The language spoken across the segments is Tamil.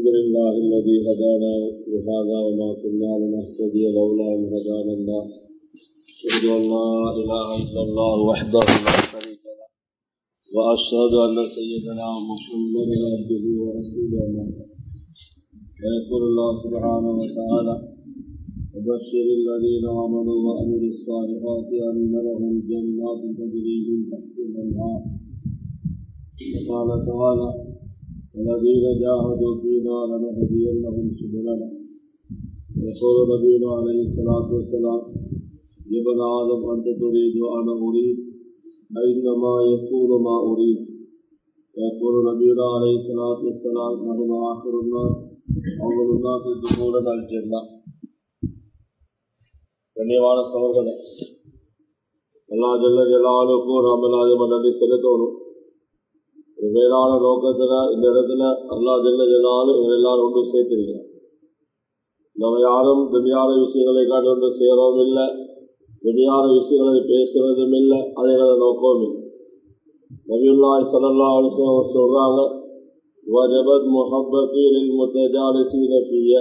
الحمد لله الذي هدانا لهذا وما كنا لنهتدي لولا ان هدانا الله اشهد ان لا اله الا الله وحده لا شريك له واشهد ان سيدنا محمدا عبده ورسوله ويقول الله سبحانه وتعالى وبشر الذين امنوا وعملوا الصالحات ان لهم جنات تجري من تحتها الانهار وقال تعالى الذين جاهدوا فينا لنهدينهم سبلنا يقول نبينا عليه الصلاة والسلام يا ابن آدم أنت تريد وأنا أريد أينما يكون ما أريد يقول نبينا عليه الصلاة والسلام نحن آخر الناس أول الناس دخولا الجنة கண்ணியமான சமர்களை எல்லா ஜல்ல ஜலாலுக்கும் ராமலாஜ மன்னி செலுத்தணும் ஒரு மேலான நோக்கத்துல இந்த இடத்துல அல்லா ஜெல்ல ஜெல்லாலும் இவங்க எல்லாரும் ஒன்று சேர்த்திருக்கிறார் நம்ம யாரும் துணியான விஷயங்களை காட்டி ஒன்று சேரவும் இல்லை துணியான விஷயங்களை பேசுறதும் இல்லை அதே நோக்கமும் இல்லை நபியுல்லாய் சல்லா அலுவலம் சொல்றாங்க வஜபத் முஹப்பத்தில் முத்தஜாலிசீன பிய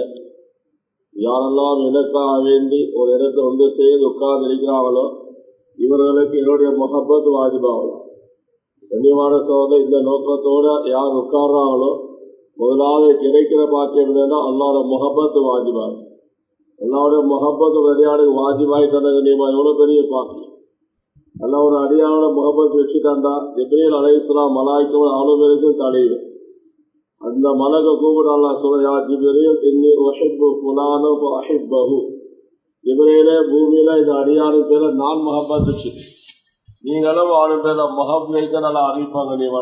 யாரெல்லாம் எனக்காக வேண்டி ஒரு இடத்தை ஒன்று செய்து உட்கார்ந்து இருக்கிறாங்களோ இவர்களுக்கு என்னுடைய முகப்பத் வாஜிபாகலாம் கண்ணியமான சோதனை இந்த நோக்கத்தோட யார் உட்கார்றாங்களோ முதலாவது கிடைக்கிற பாக்கியம் என்னன்னா அல்லாட முகப்பத்து வாஜிபாய் அல்லாவோட முகப்பத்து விளையாடு வாஜிபாய் தந்த கண்ணியமா எவ்வளவு பெரிய பாக்கியம் அல்ல ஒரு அடியானோட முகப்பத்து வச்சுட்டாண்டா எப்படியும் அலைசலாம் மலாய்க்கும் அவ்வளவு பேருக்கு தலைவு அந்த மலக கூப்பிட அல்லா சொல்ல யா ஜிபிரில் இன்னி ஒஹிப்பு புலானோ அஹிப்பஹு இவரையில பூமியில இந்த அடியானு பேர நான் முகப்பத்து வச்சுட்டேன் நீங்களும் ஆறு பேர முகம் வைக்க நல்லா அறிவிப்பாங்க நீ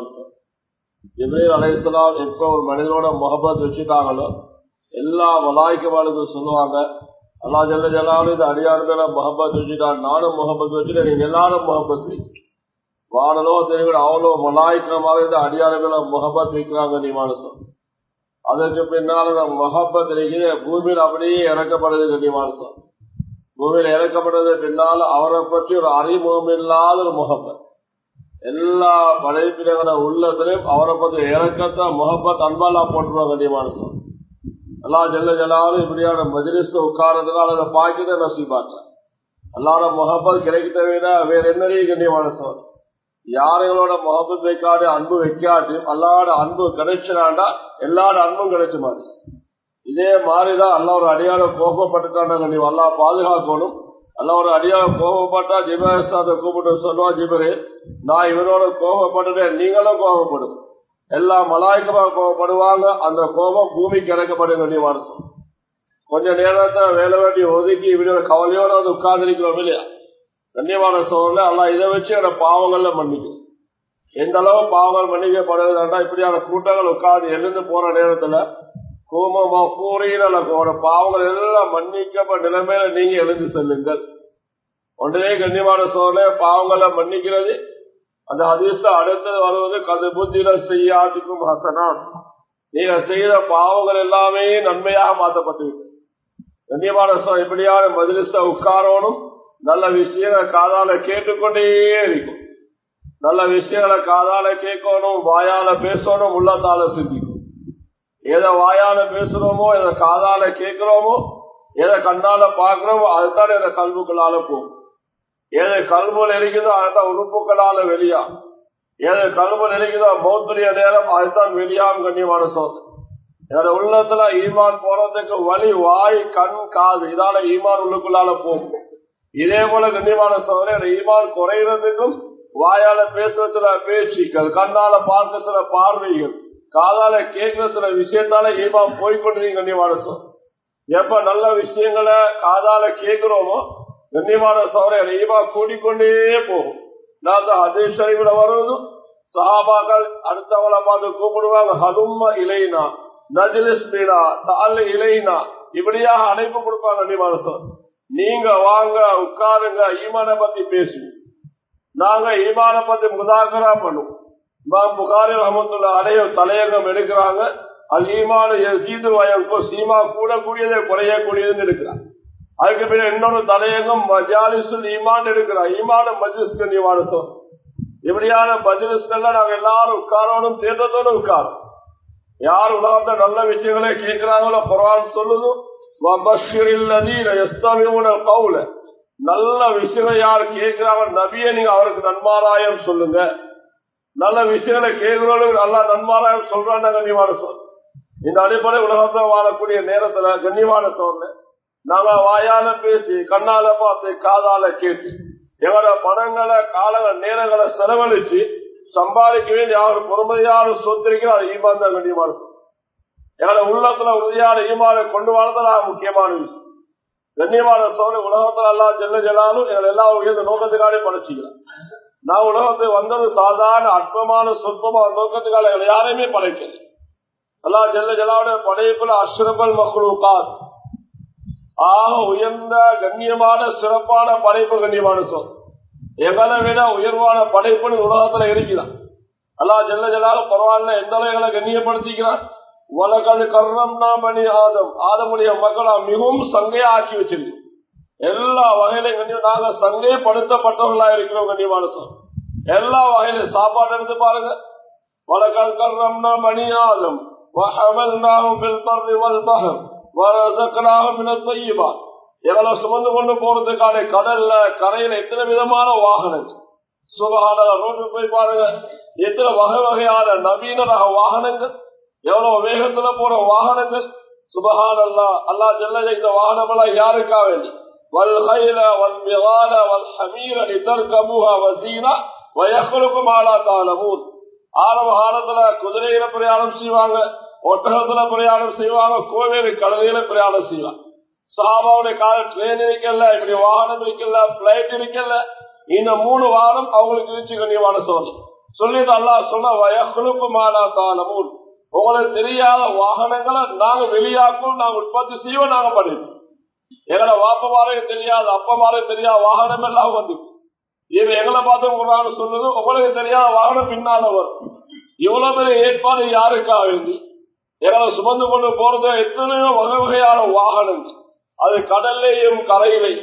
இப்ரேல் அலைசலாம் எப்ப ஒரு மனிதனோட முகபத் வச்சுட்டாங்களோ எல்லா மலாய்க்கவாளுக்கும் சொல்லுவாங்க அல்லா ஜல்ல ஜலாலும் இந்த அடியாறு பேர முகபத் வச்சுட்டான் நானும் முகபத் வச்சுட்டேன் நீங்க எல்லாரும் முகபத் வைக்க வானலோ தெரிவிட அவ்வளோ மலாய்க்கிறமாக இந்த அடியாறு பேர முகபத் வைக்கிறாங்க நீ மனசம் அதற்கு பின்னால முகபத் இருக்கிற பூமியில் அப்படியே இறக்கப்படுது கண்டி மனசம் பூமியில் இறக்கப்படுறது பின்னால் அவரை பற்றி ஒரு அறிமுகம் இல்லாத ஒரு முகப்பத் எல்லா படைப்பினங்கள உள்ளத்திலையும் அவரை பற்றி இறக்கத்தை முகப்பத் அன்பாலா போட்டுருவாங்க கண்டிப்பான எல்லா ஜெல்ல ஜலாலும் இப்படியான மஜிலிஸ் உட்காரதுனால அதை பாக்கிட்ட நசிபாட்டேன் எல்லாரோட முகப்பத் கிடைக்கத விட வேற என்னடைய கண்ணியமான சோதனை யாருங்களோட முகப்பத் வைக்காது அன்பு வைக்காது அல்லாட அன்பு கிடைச்சினாண்டா எல்லாரோட அன்பும் கிடைச்ச மாதிரி இதே மாதிரிதான் அல்ல ஒரு அடியார கோபப்பட்டுட்டாங்க நீ அல்லா பாதுகாக்கணும் அல்ல ஒரு அடியார கோபப்பட்டா ஜிபேஸ்தாத்தை கூப்பிட்டு சொல்லுவா ஜிபரே நான் இவரோட கோபப்பட்டுட்டேன் நீங்களும் கோபப்படும் எல்லா மலாய்க்கமா கோபப்படுவாங்க அந்த கோபம் பூமிக்கு இறக்கப்படும் வேண்டிய வருஷம் கொஞ்ச நேரத்தை வேலை வேண்டி ஒதுக்கி இவரோட கவலையோட வந்து உட்கார்ந்துருக்கிறோம் இல்லையா கண்ணியமான சோழல அல்ல இதை வச்சு என்னோட பாவங்கள்ல மன்னிக்கும் எந்த அளவு பாவங்கள் மன்னிக்கப்படுறதுனா இப்படியான கூட்டங்கள் உட்கார்ந்து எழுந்து போற நேரத்துல கோமமா கூறின பாவங்கள் எல்லாம் மன்னிக்கப்பட்ட நிலைமையில நீங்க எழுந்து செல்லுங்கள் ஒன்றே கண்ணியமான சோழ பாவங்களை மன்னிக்கிறது அந்த அதிர்ஷ்ட அடுத்தது வருவது கது புத்திர செய்யாதிக்கும் ஹசனா நீங்க செய்த பாவங்கள் எல்லாமே நன்மையாக மாற்றப்பட்டிருக்கு கண்ணியமான சோழ இப்படியான மதிலிச உட்காரணும் நல்ல விஷயங்களை காதால கேட்டுக்கொண்டே இருக்கும் நல்ல விஷயங்களை காதால கேட்கணும் வாயால பேசணும் உள்ளத்தால சிந்திக்கும் எதை வாயால பேசுறோமோ எதை காதால கேட்கிறோமோ எதை கண்ணால பாக்குறோமோ அதுதான் எதை கல்புக்களால போகும் எது கல்புல இருக்குதோ அதுதான் உறுப்புகளால வெளியா எது கல்புல இருக்குதோ மௌத்துடைய நேரம் அதுதான் வெளியாகும் கண்ணியமான சோதனை என்னோட உள்ளத்துல ஈமான் போறதுக்கு வழி வாய் கண் காது இதால ஈமான் உள்ளுக்குள்ளால போகும் இதே போல கண்ணியமான சோதனை ஈமான் குறைகிறதுக்கும் வாயால பேசுறதுல பேச்சுக்கள் கண்ணால பார்க்கறதுல பார்வைகள் காதால கேட்கிற சில விஷயத்தால ஈமா போய்கொண்டிருக்கீங்க கண்ணியமான சோர் எப்ப நல்ல விஷயங்களை காதால கேட்கிறோமோ கண்ணியமான சோரை ஈமா கூடிக்கொண்டே போகும் நான் அதே சரிவிட வருவதும் சஹாபாக்கள் அடுத்தவளை பார்த்து கூப்பிடுவாங்க ஹதும்ம இலைனா நஜிலிஸ் மீனா தால இலைனா இப்படியாக அழைப்பு கொடுப்பாங்க கண்ணியமான சோர் நீங்க வாங்க உட்காருங்க ஈமான பத்தி பேசுவோம் நாங்க ஈமான பத்தி முதாகரா பண்ணுவோம் இமாம் புகாரி ரஹமத்துல்லா அடைய தலையங்கம் எடுக்கிறாங்க அது ஈமான சீது வயக்கோ சீமா கூடக்கூடியதை குறையக்கூடியதுன்னு இருக்கிறார் அதுக்கு பின்ன இன்னொரு தலையங்கம் மஜாலிசுல் ஈமான் எடுக்கிறார் ஈமான மஜிஸ்க்கு நீவான சொல் இப்படியான மஜிலிஸ்கள்ல நாங்க எல்லாரும் உட்காரணும் தேட்டத்தோட உட்காரும் யார் உலகத்தை நல்ல விஷயங்களை கேட்கிறாங்களோ குரான் சொல்லுது கவுல நல்ல விஷயங்களை யார் கேட்கிறாங்க நபிய நீங்க அவருக்கு நன்மாராயம் சொல்லுங்க நல்ல விஷயங்களை கேட்கிறோம் நல்லா நன்மாராயம் சொல்றாங்க கண்ணியமான சொல் இந்த அடிப்படை உலகத்தில் வாழக்கூடிய நேரத்துல கண்ணியமான சொல்ல நாங்க வாயால பேசி கண்ணால பார்த்து காதால கேட்டு எங்களோட பணங்களை காலங்கள் நேரங்களை செலவழிச்சு சம்பாதிக்க வேண்டிய யாரு பொறுமையான சொத்திரிக்கிறோம் அது ஈமான் தான் கண்ணியமான சொல் எங்களோட உள்ளத்துல உறுதியான ஈமானை கொண்டு வாழ்றதா முக்கியமான விஷயம் கண்ணியமான சோழ உலகத்துல எல்லாம் ஜெல்ல ஜெல்லாலும் எங்களை எல்லா உயர்ந்த நோக்கத்துக்காக படைச்சிக்கலாம் நான் உலகத்தை வந்தது சாதாரண அற்பமான சொற்பமான நோக்கத்துக்காக எங்களை யாரையுமே படைக்கல அல்லா ஜெல்ல ஜலாவுடைய படைப்புல அஷ்ரபல் மக்ரூகாத் ஆக உயர்ந்த கண்ணியமான சிறப்பான படைப்பு கண்ணியமான சொல் எங்களை விட உயர்வான படைப்புன்னு உலகத்துல இருக்கிறான் அல்லா ஜெல்ல ஜலாலும் பரவாயில்ல எந்த அளவுகளை கண்ணியப்படுத்திக்கிறான் உலகது கர்ணம்னா மணி ஆதம் ஆதமுடைய மக்களா மிகவும் சங்கையா ஆக்கி வச்சிருக்கு எல்லா வகையிலும் கண்ணியம் நாங்க சங்கைப்படுத்தப்பட்டவர்களா இருக்கிறோம் கண்ணியமான சொல் எல்லா வகையிலும் சாப்பாடு எடுத்து பாருங்க வலகல் கர்ணம்னா மணி ஆதம் وحملناهم في البر والبحر ورزقناهم من الطيبات எங்களை சுமந்து கொண்டு போறதுக்கான கடல்ல கரையில எத்தனை விதமான வாகனங்கள் சுகாதார ரோட்டு போய் பாருங்க எத்தனை வகை வகையான நவீன ரக வாகனங்கள் எவ்வளவு வேகத்துல போற வாகனங்கள் சுபகான் அல்லா அல்லா ஜெல்ல இந்த வாகனம் எல்லாம் யாருக்கா வேண்டி والخيل والبغال والحمير لتركبوها وزينة ويخلقكم ما لا تعلمون ஆரம்ப காலத்துல குதிரையில பிரயாணம் செய்வாங்க ஒட்டகத்துல பிரயாணம் செய்வாங்க கோவேறு கடலையில பிரயாணம் செய்வாங்க சாபாவுடைய கால ட்ரெயின் இருக்கல இப்படி வாகனம் இருக்கல பிளைட் இருக்கல இந்த மூணு வாரம் அவங்களுக்கு இருச்சு கண்ணியமான சொல்லி சொல்லிட்டு அல்லா சொன்ன வயக்குழுப்பு மாலா காலமும் உங்களுக்கு தெரியாத வாகனங்களை நாங்க வெளியாக்கும் நாங்க உற்பத்தி செய்வோம் நாங்க படிப்போம் எங்களை வாப்பமாரே தெரியாது அப்பமாரே தெரியாத வாகனம் எல்லாம் வந்து இது எங்களை பார்த்து குரான் சொல்லுது உங்களுக்கு தெரியாத வாகனம் பின்னால வரும் இவ்வளவு பெரிய ஏற்பாடு யாருக்காக வேண்டி எங்களை சுமந்து கொண்டு போறது எத்தனையோ வகை வகையான வாகனங்கள் அது கடல்லையும் கரையிலையும்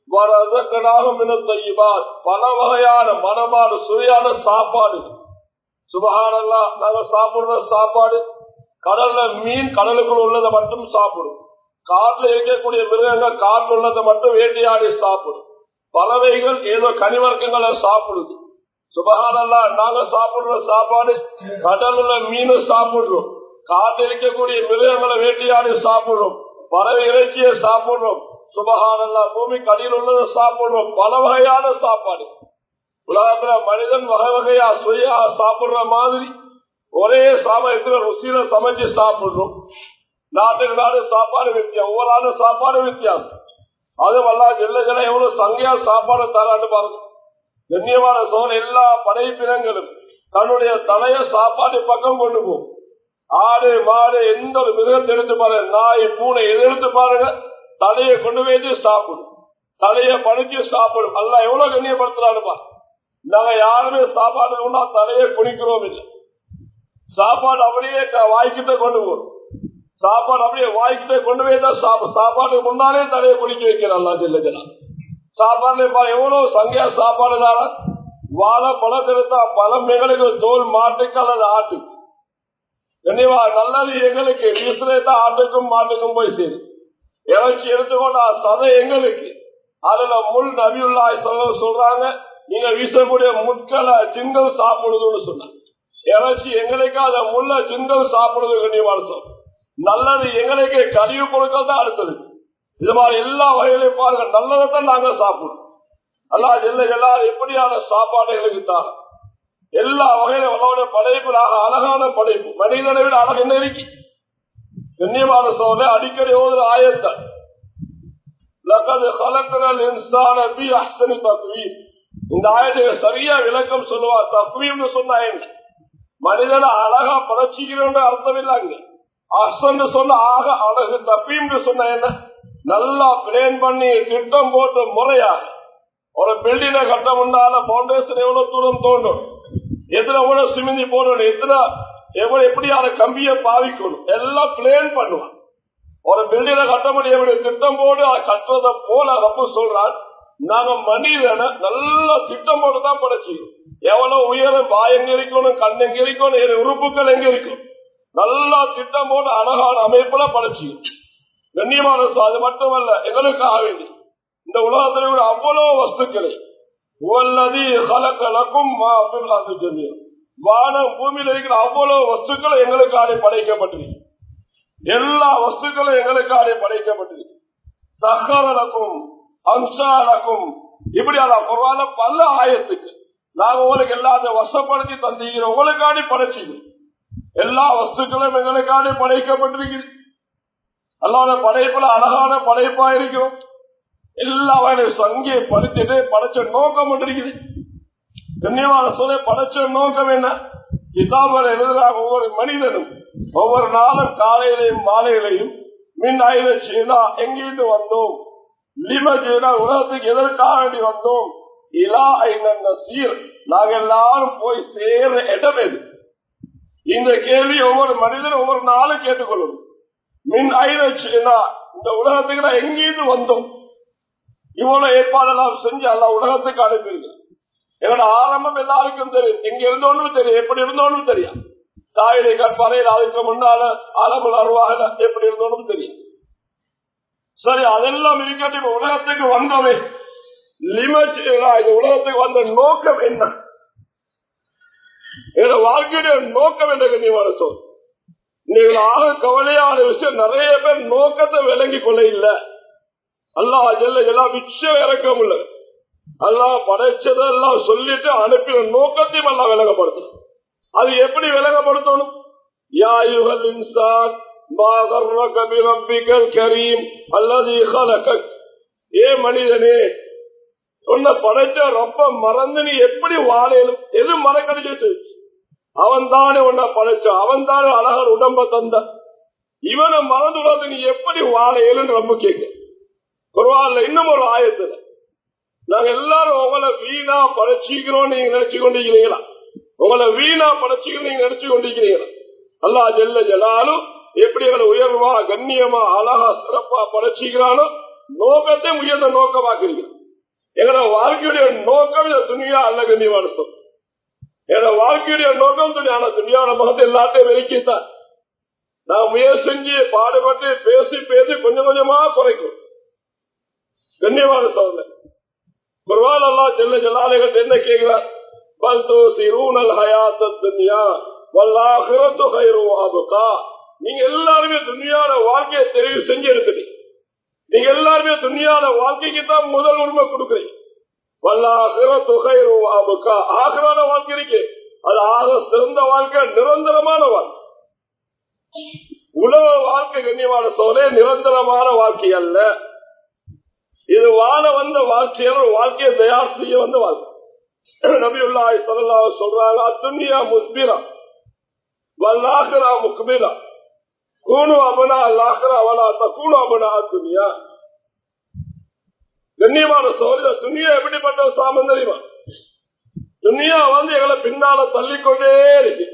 பல வகையான மனமான சுவையான சாப்பாடு சுபகானல்லா நாங்க சாப்பிடுற சாப்பாடு கடல்ல மீன் கடலுக்குள் உள்ளதை மட்டும் சாப்பிடும் காட்டில் இருக்கக்கூடிய மிருகங்கள் காட்டில் உள்ளதை மட்டும் வேட்டையாடி சாப்பிடும் பறவைகள் ஏதோ கனிவர்க்கங்களை சாப்பிடுது சுபகானல்லா நாங்க சாப்பிடுற சாப்பாடு கடல்ல மீன் சாப்பிடுறோம் காட்டில் இருக்கக்கூடிய மிருகங்களை வேட்டையாடி சாப்பிடுறோம் பறவை இறைச்சியை சாப்பிடுறோம் சுபகானல்லா பூமி கடியில் உள்ளதை சாப்பிடுறோம் பல வகையான சாப்பாடு உலகத்துல மனிதன் வகை வகையா சுயா சாப்பிடுற மாதிரி ஒரே சாமயத்துல ருசியில சமைச்சு சாப்பிடுறோம் நாட்டுக்கு நாடு சாப்பாடு வித்தியாசம் ஒவ்வொரு ஆளு சாப்பாடு வித்தியாசம் அது வல்லா ஜெல்ல ஜன எவ்வளவு சங்கையா சாப்பாடு தரான்னு பாருங்க கண்ணியமான சோழ எல்லா படைப்பினங்களும் தன்னுடைய தலைய சாப்பாடு பக்கம் கொண்டு போகும் ஆடு மாடு எந்த ஒரு மிருகத்தை எடுத்து பாருங்க நாய் பூனை எது எடுத்து பாருங்க தலையை கொண்டு போயிட்டு சாப்பிடும் தலைய படுத்து சாப்பிடும் அல்ல எவ்வளவு கண்ணியப்படுத்துறான்னு பாருங்க நாங்க யாருமே சாப்பாடு கொண்டா தலையை குடிக்கிறோம் இல்லை சாப்பாடு அப்படியே வாய்க்கிட்ட கொண்டு போறோம் சாப்பாடு அப்படியே வாய்க்கிட்ட கொண்டு போய் தான் சாப்பாடு முன்னாலே தலையை குடிக்க வைக்கிறோம் ஜில்லுஜனா சாப்பாடு எவ்வளவு சங்கையா சாப்பாடு தான வாழை பழத்திருத்தா பழம் எங்களுக்கு தோல் மாட்டுக்கு அல்லது ஆட்டு கண்டிப்பா நல்லது எங்களுக்கு விசிறேத்தா ஆட்டுக்கும் மாட்டுக்கும் போய் சேரும் இறைச்சி எடுத்துக்கொண்டா சதை எங்களுக்கு அதுல முள் நபியுள்ளாய் சொல்ல சொல்றாங்க நீங்க வீசக்கூடிய முட்களை சிங்கம் சாப்பிடுதுன்னு சொன்னாங்க இறைச்சி எங்களுக்கு அதை முள்ள சிங்கம் சாப்பிடுது கண்டிப்பான சொல் நல்லது எங்களுக்கு கழிவு பொருட்கள் தான் அடுத்தது இது மாதிரி எல்லா வகையிலையும் பாருங்க நல்லதை தான் நாங்க சாப்பிடுறோம் அல்லா எல்லா எல்லாரும் எப்படியான சாப்பாடு எங்களுக்கு தான் எல்லா வகையிலும் அவனுடைய படைப்புலாக அழகான படைப்பு மனிதனை விட அழகு என்ன இருக்கு கண்ணியமான சோழ அடிக்கடி ஓதுற ஆயத்தான் இந்த ஆயத்துக்கு சரியா விளக்கம் சொல்லுவா தக்வீம்னு சொன்னா என்ன மனிதனை அழகா படைச்சிக்கிறோம் அர்த்தம் இல்லாங்க அசன் சொன்ன ஆக அழகு தப்பீம்னு சொன்ன என்ன நல்லா பிளேன் பண்ணி திட்டம் போட்டு முறையாக ஒரு பில்டிங்க கட்ட முன்னால பவுண்டேஷன் எவ்வளவு தூரம் தோண்டும் எத்தனை எவ்வளவு சிமிந்தி போடணும் எத்தனை எவ்வளவு எப்படியான கம்பியை பாவிக்கணும் எல்லாம் பிளேன் பண்ணுவான் ஒரு பில்டிங்க கட்ட முடியும் திட்டம் போட்டு அதை கட்டுறத போல ரப்பு சொல்றான் நாங்க மனிதனை நல்ல திட்டம் போட்டு தான் படைச்சு எவ்வளவு உயரம் வாய் எங்க இருக்கணும் கண் எங்க இருக்கணும் உறுப்புகள் எங்க இருக்கும் நல்லா திட்டம் போட்டு அழகான அமைப்புல படைச்சு கண்ணியமான சு- அது மட்டுமல்ல எங்களுக்காக வேண்டி இந்த உலகத்தில் உள்ள அவ்வளவு வஸ்துக்களை உவல்லதி கலக்கலக்கும் ஜமீன் வானம் பூமியில் இருக்கிற அவ்வளவு வஸ்துக்கள் எங்களுக்காக படைக்கப்பட்டிருக்கு எல்லா வஸ்துக்களும் எங்களுக்காக படைக்கப்பட்டிருக்கு சஹரலக்கும் அம்சாலக்கும் இப்படி அல்ல குர்ஆன்ல பல ஆயத்துக்கு நாங்க உங்களுக்கு எல்லாத்தையும் வசப்படுத்தி தந்திக்கிறோம் உங்களுக்காண்டி படைச்சிக்கிறோம் எல்லா வஸ்துக்களும் எங்களுக்காண்டி படைக்கப்பட்டிருக்கிறது அல்லாத படைப்புல அழகான படைப்பா இருக்கிறோம் எல்லா வகையிலும் சங்கியை படுத்திட்டு படைச்ச நோக்கம் இருக்குது கண்ணியமான சொல்ல படைச்ச நோக்கம் என்ன கிதாபில் எழுதுறாங்க ஒவ்வொரு மனிதனும் ஒவ்வொரு நாளும் காலையிலையும் மாலையிலையும் மின் ஆயுத செய்தா எங்கிட்டு வந்தோம் லிம செய்தா உலகத்துக்கு எதற்காக வேண்டி வந்தோம் இலா ஐநன்ன சீர் நாங்க எல்லாரும் போய் சேர இடம் எது இந்த கேள்வி ஒவ்வொரு மனிதனும் ஒவ்வொரு நாளும் கேட்டுக்கொள்ளும் மின் ஆயுத செய்தா இந்த உலகத்துக்கு நான் எங்கிருந்து வந்தோம் இவ்வளவு ஏற்பாடெல்லாம் செஞ்சு அல்ல உலகத்துக்கு அனுப்பியிருக்கு என்னோட ஆரம்பம் எல்லாருக்கும் தெரியும் எங்க இருந்தோன்னு தெரியும் எப்படி இருந்தோன்னு தெரியும் தாயிலை கற்பறையில் அதுக்கு முன்னால ஆரம்பல் அருவாக எப்படி இருந்தோன்னு தெரியும் சரி அதெல்லாம் இருக்கட்டும் இப்ப உலகத்துக்கு வந்தோமே லிமிட் இந்த உலகத்துக்கு வந்த நோக்கம் என்ன என்னோட வாழ்க்கையுடைய நோக்கம் என்ன கண்ணியமான சொல் நீங்கள் ஆக கவலையான விஷயம் நிறைய பேர் நோக்கத்தை விளங்கி கொள்ள இல்லை அல்லாஹ் ஜெல்ல எல்லாம் மிச்சம் இறக்கம் உள்ள அல்லாஹ் படைச்சதெல்லாம் சொல்லிட்டு அனுப்பின நோக்கத்தையும் எல்லாம் விளங்கப்படுத்தணும் அது எப்படி விளங்கப்படுத்தணும் யாயுகல் இன்சான் கரீம் அல்லது ஏ மனிதனே உன்னை படைச்ச ரொம்ப மறந்து நீ எப்படி வாழையிலும் எது மறக்கடிச்சு அவன் தானே உன்னை படைச்சான் அவன் தானே அழகர் உடம்ப தந்த இவனை மறந்துடாது நீ எப்படி வாழையிலும் ரொம்ப கேட்க குருவான்ல இன்னும் ஒரு ஆயத்துல நாங்க எல்லாரும் உங்களை வீணா படைச்சிக்கிறோம் நீங்க நினைச்சு கொண்டிருக்கிறீங்களா உங்களை வீணா படைச்சிக்கிறோம் நீங்க நினைச்சு கொண்டிருக்கிறீங்களா அல்லா ஜெல்ல ஜலாலும் எப்படி எங்களை உயர்வா கண்ணியமா அழகா சிறப்பா படைச்சிக்கிறானோ நோக்கத்தை உயர்ந்த நோக்கமாக்குறீங்க எங்களோட வாழ்க்கையுடைய நோக்கம் இந்த துணியா அல்ல கண்ணியமான சொல் என்னோட வாழ்க்கையுடைய நோக்கம் துணியான துணியான முகத்தை எல்லாத்தையும் வெளிக்கித்தான் நான் முயற்சி செஞ்சு பாடுபட்டு பேசி பேசி கொஞ்சம் கொஞ்சமா குறைக்கும் கண்ணியமான சோதனை குர்வான் அல்லா செல்ல ஜலாலைகள் என்ன கேட்கிறார் பல் தோசிரூனல் ஹயாத்த துன்யா வல்லாஹிரத்து ஹைரு ஆபுகா நீங்க எல்லாருமே துணியான வாழ்க்கையை தெரிவு செஞ்சு எடுத்துட்டீங்க நீங்க எல்லாருமே துணியான வாழ்க்கைக்கு தான் முதல் உரிமை கொடுக்குறீங்க வல்லாஹிரத்து ஹைரு ஆபுகா ஆகிரான வாழ்க்கை இருக்கு அது ஆக சிறந்த வாழ்க்கை நிரந்தரமான வாழ்க்கை உலக வாழ்க்கை கண்ணியமான சோழே நிரந்தரமான வாழ்க்கை அல்ல இது வாழ வந்த வாழ்க்கையால் வாழ்க்கையை தயார் செய்ய வந்த வாழ்க்கை நபியுல்லாய் சல்லா சொல்றாங்க அத்துன்யா முஸ்பிரா வல்லாஹரா முக்பிரா கூணு அபனா அல்லாஹரா அவனா தக்கூணு அபனா துனியா கண்ணியமான சோழ துணியா எப்படிப்பட்ட சாமம் தெரியுமா துணியா வந்து எங்களை பின்னால தள்ளிக்கொண்டே இருக்கு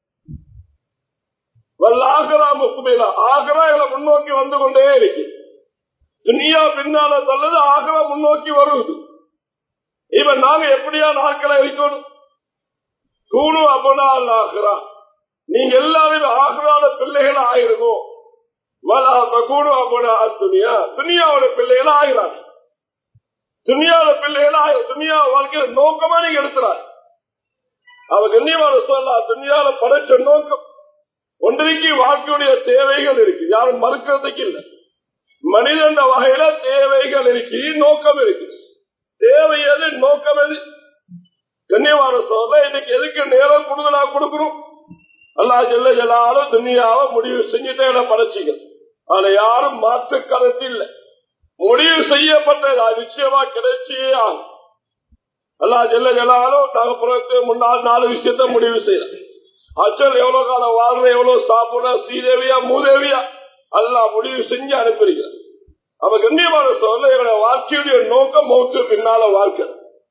வல்லாகரா முக்குமையில ஆகரா எங்களை முன்னோக்கி வந்து கொண்டே இருக்கு துனியா பின்னால தள்ளது ஆகரா முன்னோக்கி வருவது இப்ப நாங்க எப்படியா நாட்களை இருக்கணும் கூணு அப்பனா ஆகிறா நீங்க எல்லாரும் ஆகிறாத பிள்ளைகள் ஆயிருக்கும் கூணு அப்பனா துனியா துனியாவோட பிள்ளைகள் ஆகிறாங்க துனியாவோட பிள்ளைகள் ஆயிரம் துனியா வாழ்க்கையில நோக்கமா நீங்க எடுக்கிறார் அவ கண்ணியமான சொல்லா துனியால படைச்ச நோக்கம் ஒன்றைக்கு வாழ்க்கையுடைய தேவைகள் இருக்கு யாரும் மறுக்கிறதுக்கு இல்லை மனிதன் வகையில தேவைகள் இருக்கு நோக்கம் இருக்கு தேவை எது நோக்கம் எது கண்ணியமான சொல்ல இன்னைக்கு எதுக்கு நேரம் கூடுதலா கொடுக்கணும் அல்லா ஜெல்ல ஜலாலும் துணியாவ முடிவு செஞ்சுட்டே படைச்சிங்க ஆனா யாரும் மாற்று கருத்து இல்லை முடிவு செய்யப்பட்டது அது நிச்சயமா கிடைச்சே ஆகும் அல்லா ஜெல்ல ஜலாலும் நாங்க புறத்து முன்னாள் நாலு விஷயத்த முடிவு செய்யலாம் அச்சல் எவ்வளவு காலம் வாழ்ற எவ்வளவு சாப்பிடுற ஸ்ரீதேவியா மூதேவியா அல்லா முடிவு செஞ்சு அனுப்புறீங்க அவ கண்ணியமான சொல்ல எங்களோட வாழ்க்கையுடைய நோக்கம் மௌத்து பின்னால வாழ்க்கை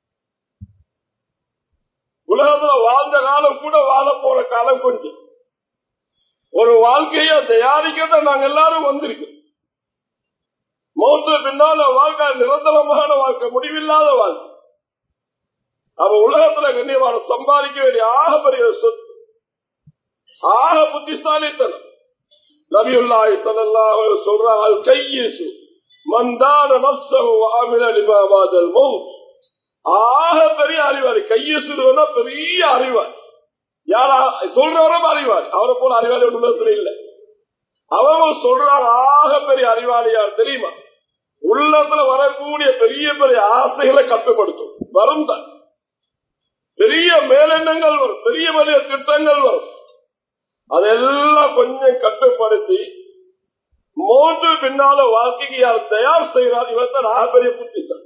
உலகத்துல வாழ்ந்த காலம் கூட வாழ போற காலம் கொஞ்சம் ஒரு வாழ்க்கைய தயாரிக்கிறத நாங்க எல்லாரும் வந்திருக்கோம் மௌத்து பின்னால வாழ்க்கை நிரந்தரமான வாழ்க்கை முடிவில்லாத வாழ்க்கை அவ உலகத்துல கண்ணியமான சம்பாதிக்க வேண்டிய ஆகப்பெரிய சொத்து ஆக புத்திசாலித்தனம் நபியுல்லாஹி ஸல்லல்லாஹு அலைஹி வஸல்லம் சொல்றாங்க அல் கையிசு மந்தான நஃப்ஸஹு வஅமில லிமா பாதல் மௌத் ஆக பெரிய அறிவாளி கையசுனா பெரிய அறிவாளி யாரா சொல்றவரும் அறிவாளி அவரை போல அறிவாளி உலகத்துல இல்ல அவங்க சொல்றாங்க ஆக பெரிய அறிவாளி யார் தெரியுமா உள்ளத்துல வரக்கூடிய பெரிய பெரிய ஆசைகளை கட்டுப்படுத்தும் வரும் தான் பெரிய மேலெண்ணங்கள் வரும் பெரிய பெரிய திட்டங்கள் வரும் அதெல்லாம் கொஞ்சம் கட்டுப்படுத்தி மூன்று பின்னால வாழ்க்கைக்கு யார் தயார் செய்கிறார் இவர் தான் ஆக பெரிய புத்திசாலி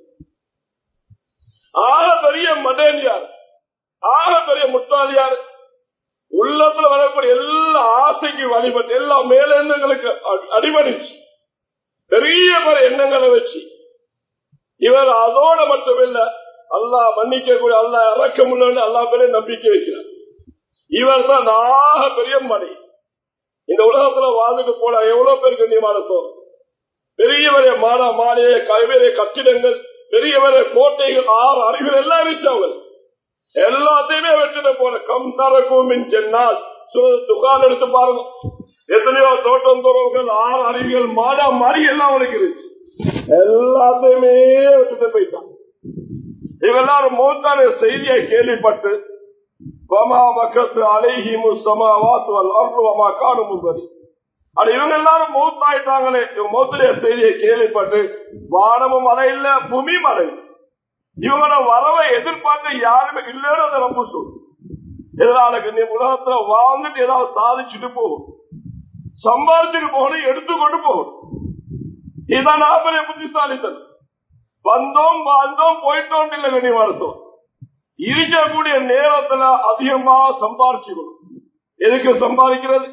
ஆக பெரிய மதேன் யார் ஆக பெரிய முட்டாள் யார் உள்ளத்துல வரக்கூடிய எல்லா ஆசைக்கு வழிபட்டு எல்லா மேலெண்ணங்களுக்கு அடிபணிச்சு பெரிய பெரிய எண்ணங்களை வச்சு இவர் அதோட மட்டுமில்ல அல்லா மன்னிக்க கூட அல்லா இறக்க முன்னு அல்லா பேரே நம்பிக்கை வைக்கிறார் இவர் தான் ஆக பெரிய மணி இந்த உலகத்துல வாழ்ந்துட்டு போன எவ்வளவு பேர் கண்ணியமான சோம் பெரிய பெரிய மாட மாலைய கல்விய கட்டிடங்கள் பெரிய பெரிய கோட்டைகள் ஆறு அறிவுகள் எல்லாம் இருந்துச்சு எல்லாத்தையுமே வெட்டிட்டு போன கம் தரக்கும் சென்னால் துகான் எடுத்து பாருங்க எத்தனையோ தோட்டம் துறவுகள் ஆறு அறிவியல் மாடா மாறி எல்லாம் அவனுக்கு இருக்கு எல்லாத்தையுமே விட்டுட்டு போயிட்டான் இவெல்லாரும் மூத்தான செய்தியை கேள்விப்பட்டு வமா மக்கத்து அலைஹிமு சமாவாத்துவல் அருவமா காணும் வரி அது இவங்க எல்லாரும் மூத்தாயிட்டாங்களே மூத்திரைய செய்தியை கேள்விப்பட்டு வானமும் மழை இல்ல பூமி மழை இவங்களோட வரவை எதிர்பார்த்து யாருமே இல்லைன்னு அதை ரொம்ப சொல்லும் எதனால நீ உலகத்துல வாழ்ந்துட்டு ஏதாவது சாதிச்சுட்டு போகும் சம்பாதிச்சுட்டு போகணும் எடுத்துக்கொண்டு போகணும் இதான் பெரிய புத்திசாலித்தன் வந்தோம் வாழ்ந்தோம் போயிட்டோம் இல்லை கண்ணி வருத்தம் இருக்கக்கூடிய நேரத்துல அதிகமா சம்பாதிச்சுக்கணும் எதுக்கு சம்பாதிக்கிறது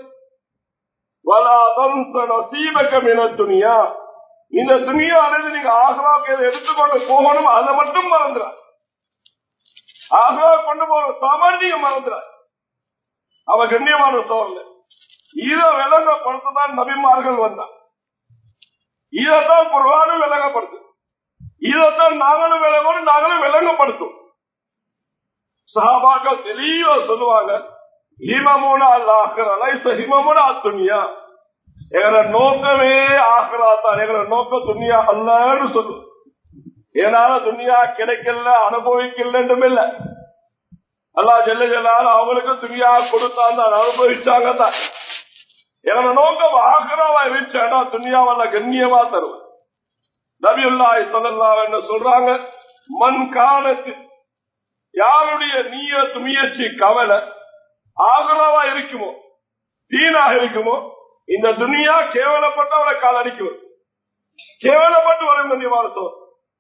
துணியா இந்த துணியா அடைந்து நீங்க ஆக்ராவுக்கு எடுத்துக்கொண்டு போகணும் அதை மட்டும் மறந்துட ஆக்ரா கொண்டு போற சாமானிய மறந்துட அவ கண்ணியமான சோழ இதை விளங்கப்படுத்ததான் நபிமார்கள் வந்தான் இதைத்தான் குர்வானும் விளங்கப்படுத்து இதைத்தான் நாங்களும் விளங்கணும் நாங்களும் விளங்கப்படுத்தும் சஹாபாக்கள் தெளிவா சொல்லுவாங்க ஹிமமுனா அல்லாஹரலை ஹிமமுனா துணியா எங்களோட நோக்கமே ஆகிறா தான் எங்களோட நோக்க துணியா அல்லன்னு சொல்லு ஏனால துணியா கிடைக்கல அனுபவிக்கலன்றும் இல்ல அல்லா ஜெல்ல ஜெல்லால அவங்களுக்கு துணியா கொடுத்தான் தான் அனுபவிச்சாங்க தான் எங்களோட நோக்கம் ஆகிறவா இருந்துச்சா துணியாவல்ல கண்ணியமா தருவேன் நபியுல்லாய் சொல்லலாம் என்ன சொல்றாங்க மண் காலத்து யாருடைய நீயத்து முயற்சி கவலை ஆகரவா இருக்குமோ தீனாக இருக்குமோ இந்த துணியா கேவலப்பட்டவரை காலடிக்கும் கேவலப்பட்டு வரும் கண்ணியமானத்தோர்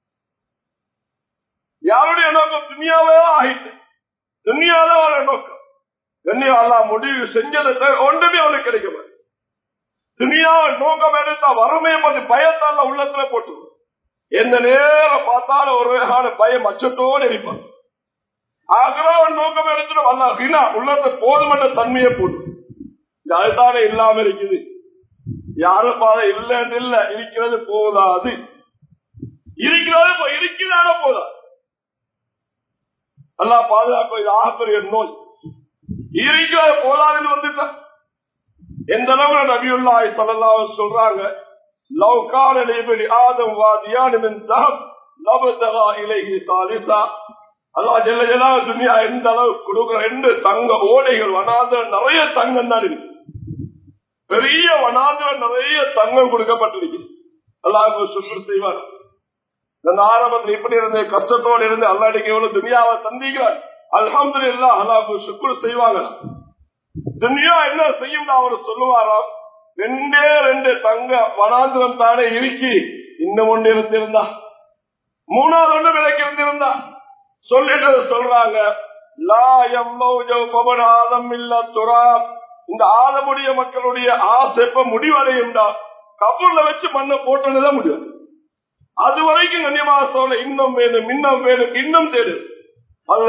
யாருடைய நோக்கம் துணியாவே ஆகிட்டு துணியாதான் அவரோட நோக்கம் கண்ணியம் அல்லா முடிவு செஞ்சதை ஒன்றுமே அவனுக்கு கிடைக்கும் துணியாவை நோக்கம் எடுத்தா வறுமையை பத்தி பயத்தால உள்ளத்துல போட்டு எந்த நேரம் பார்த்தாலும் ஒரு வகையான பயம் அச்சத்தோடு இருப்பான் ஆக்ராவன் நோக்கம் எடுத்துட்டு வந்தா உள்ளத்தை போதுமன்ற தன்மையை போட்டு இந்த அதுதானே இல்லாம இருக்குது யாரும் பாதை இல்லன்னு இல்ல இருக்கிறது போதாது இருக்கிறது இருக்கிறான போதா அல்லா பாதுகாப்பு இது ஆகப்பெரிய நோய் இருக்கிறது போதாதுன்னு வந்துட்டா எந்த அளவுல நபியுல்லாய் சொல்லலாம் சொல்றாங்க லவ்கான நெய்படி ஆதம் வாதியான லபதகா இலகி சாலிசா அல்லா ஜெல்ல ஜெலா துணியா எந்த அளவு கொடுக்குற ரெண்டு தங்க ஓடைகள் வனாந்திர நிறைய தங்கம் தான் இருக்கு பெரிய வனாந்திர நிறைய தங்கம் கொடுக்கப்பட்டிருக்கு அல்லாஹ் சுற்று செய்வார் இந்த ஆரம்பத்தில் இப்படி இருந்து கஷ்டத்தோடு இருந்து அல்லாடிக்கு எவ்வளவு துணியாவை சந்திக்கிறார் அல்ஹம்து இல்லா அல்லாஹ் சுக்குரு செய்வாங்க துணியா என்ன செய்யும் அவர் சொல்லுவாராம் ரெண்டே ரெண்டு தங்க வனாந்திரம் தானே இருக்கி இன்னும் ஒன்று இருந்திருந்தா மூணாவது ஒன்று விலைக்கு இருந்திருந்தா சொல்லிட்டு சொல்றாங்க இந்த ஆதமுடைய மக்களுடைய ஆசைப்ப முடிவடையும்டா கபூர்ல வச்சு மண்ணை போட்டதுதான் முடியும் அது வரைக்கும் கண்ணியமாக சொல்ல இன்னும் வேணும் இன்னும் வேணும் இன்னும் தேடு அது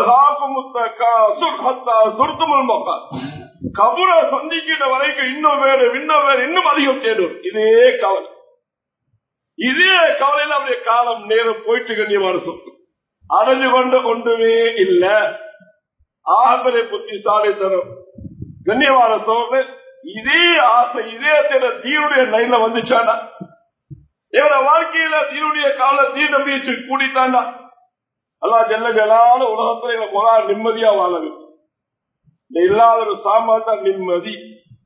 சுருத்துமல் மக்கா கபூரை சந்திக்கிற வரைக்கும் இன்னும் வேணும் இன்னும் வேணும் இன்னும் அதிகம் தேடும் இதே கவலை இதே கவலையில அவருடைய காலம் நேரம் போயிட்டு கண்ணியமான சொத்து அடைஞ்சு கொண்டு ஒன்றுமே இல்ல ஆகவே புத்திசாலித்தனம் கண்ணியமான சோழ இதே ஆசை இதே தின தீனுடைய லைன்ல வந்துச்சாண்டா இவர வாழ்க்கையில தீனுடைய கால தீ நம்பிச்சு கூடித்தாண்டா அல்லா ஜெல்ல ஜலான உலகத்துல எங்க போதா நிம்மதியா வாழது இல்லாத ஒரு சாமான் நிம்மதி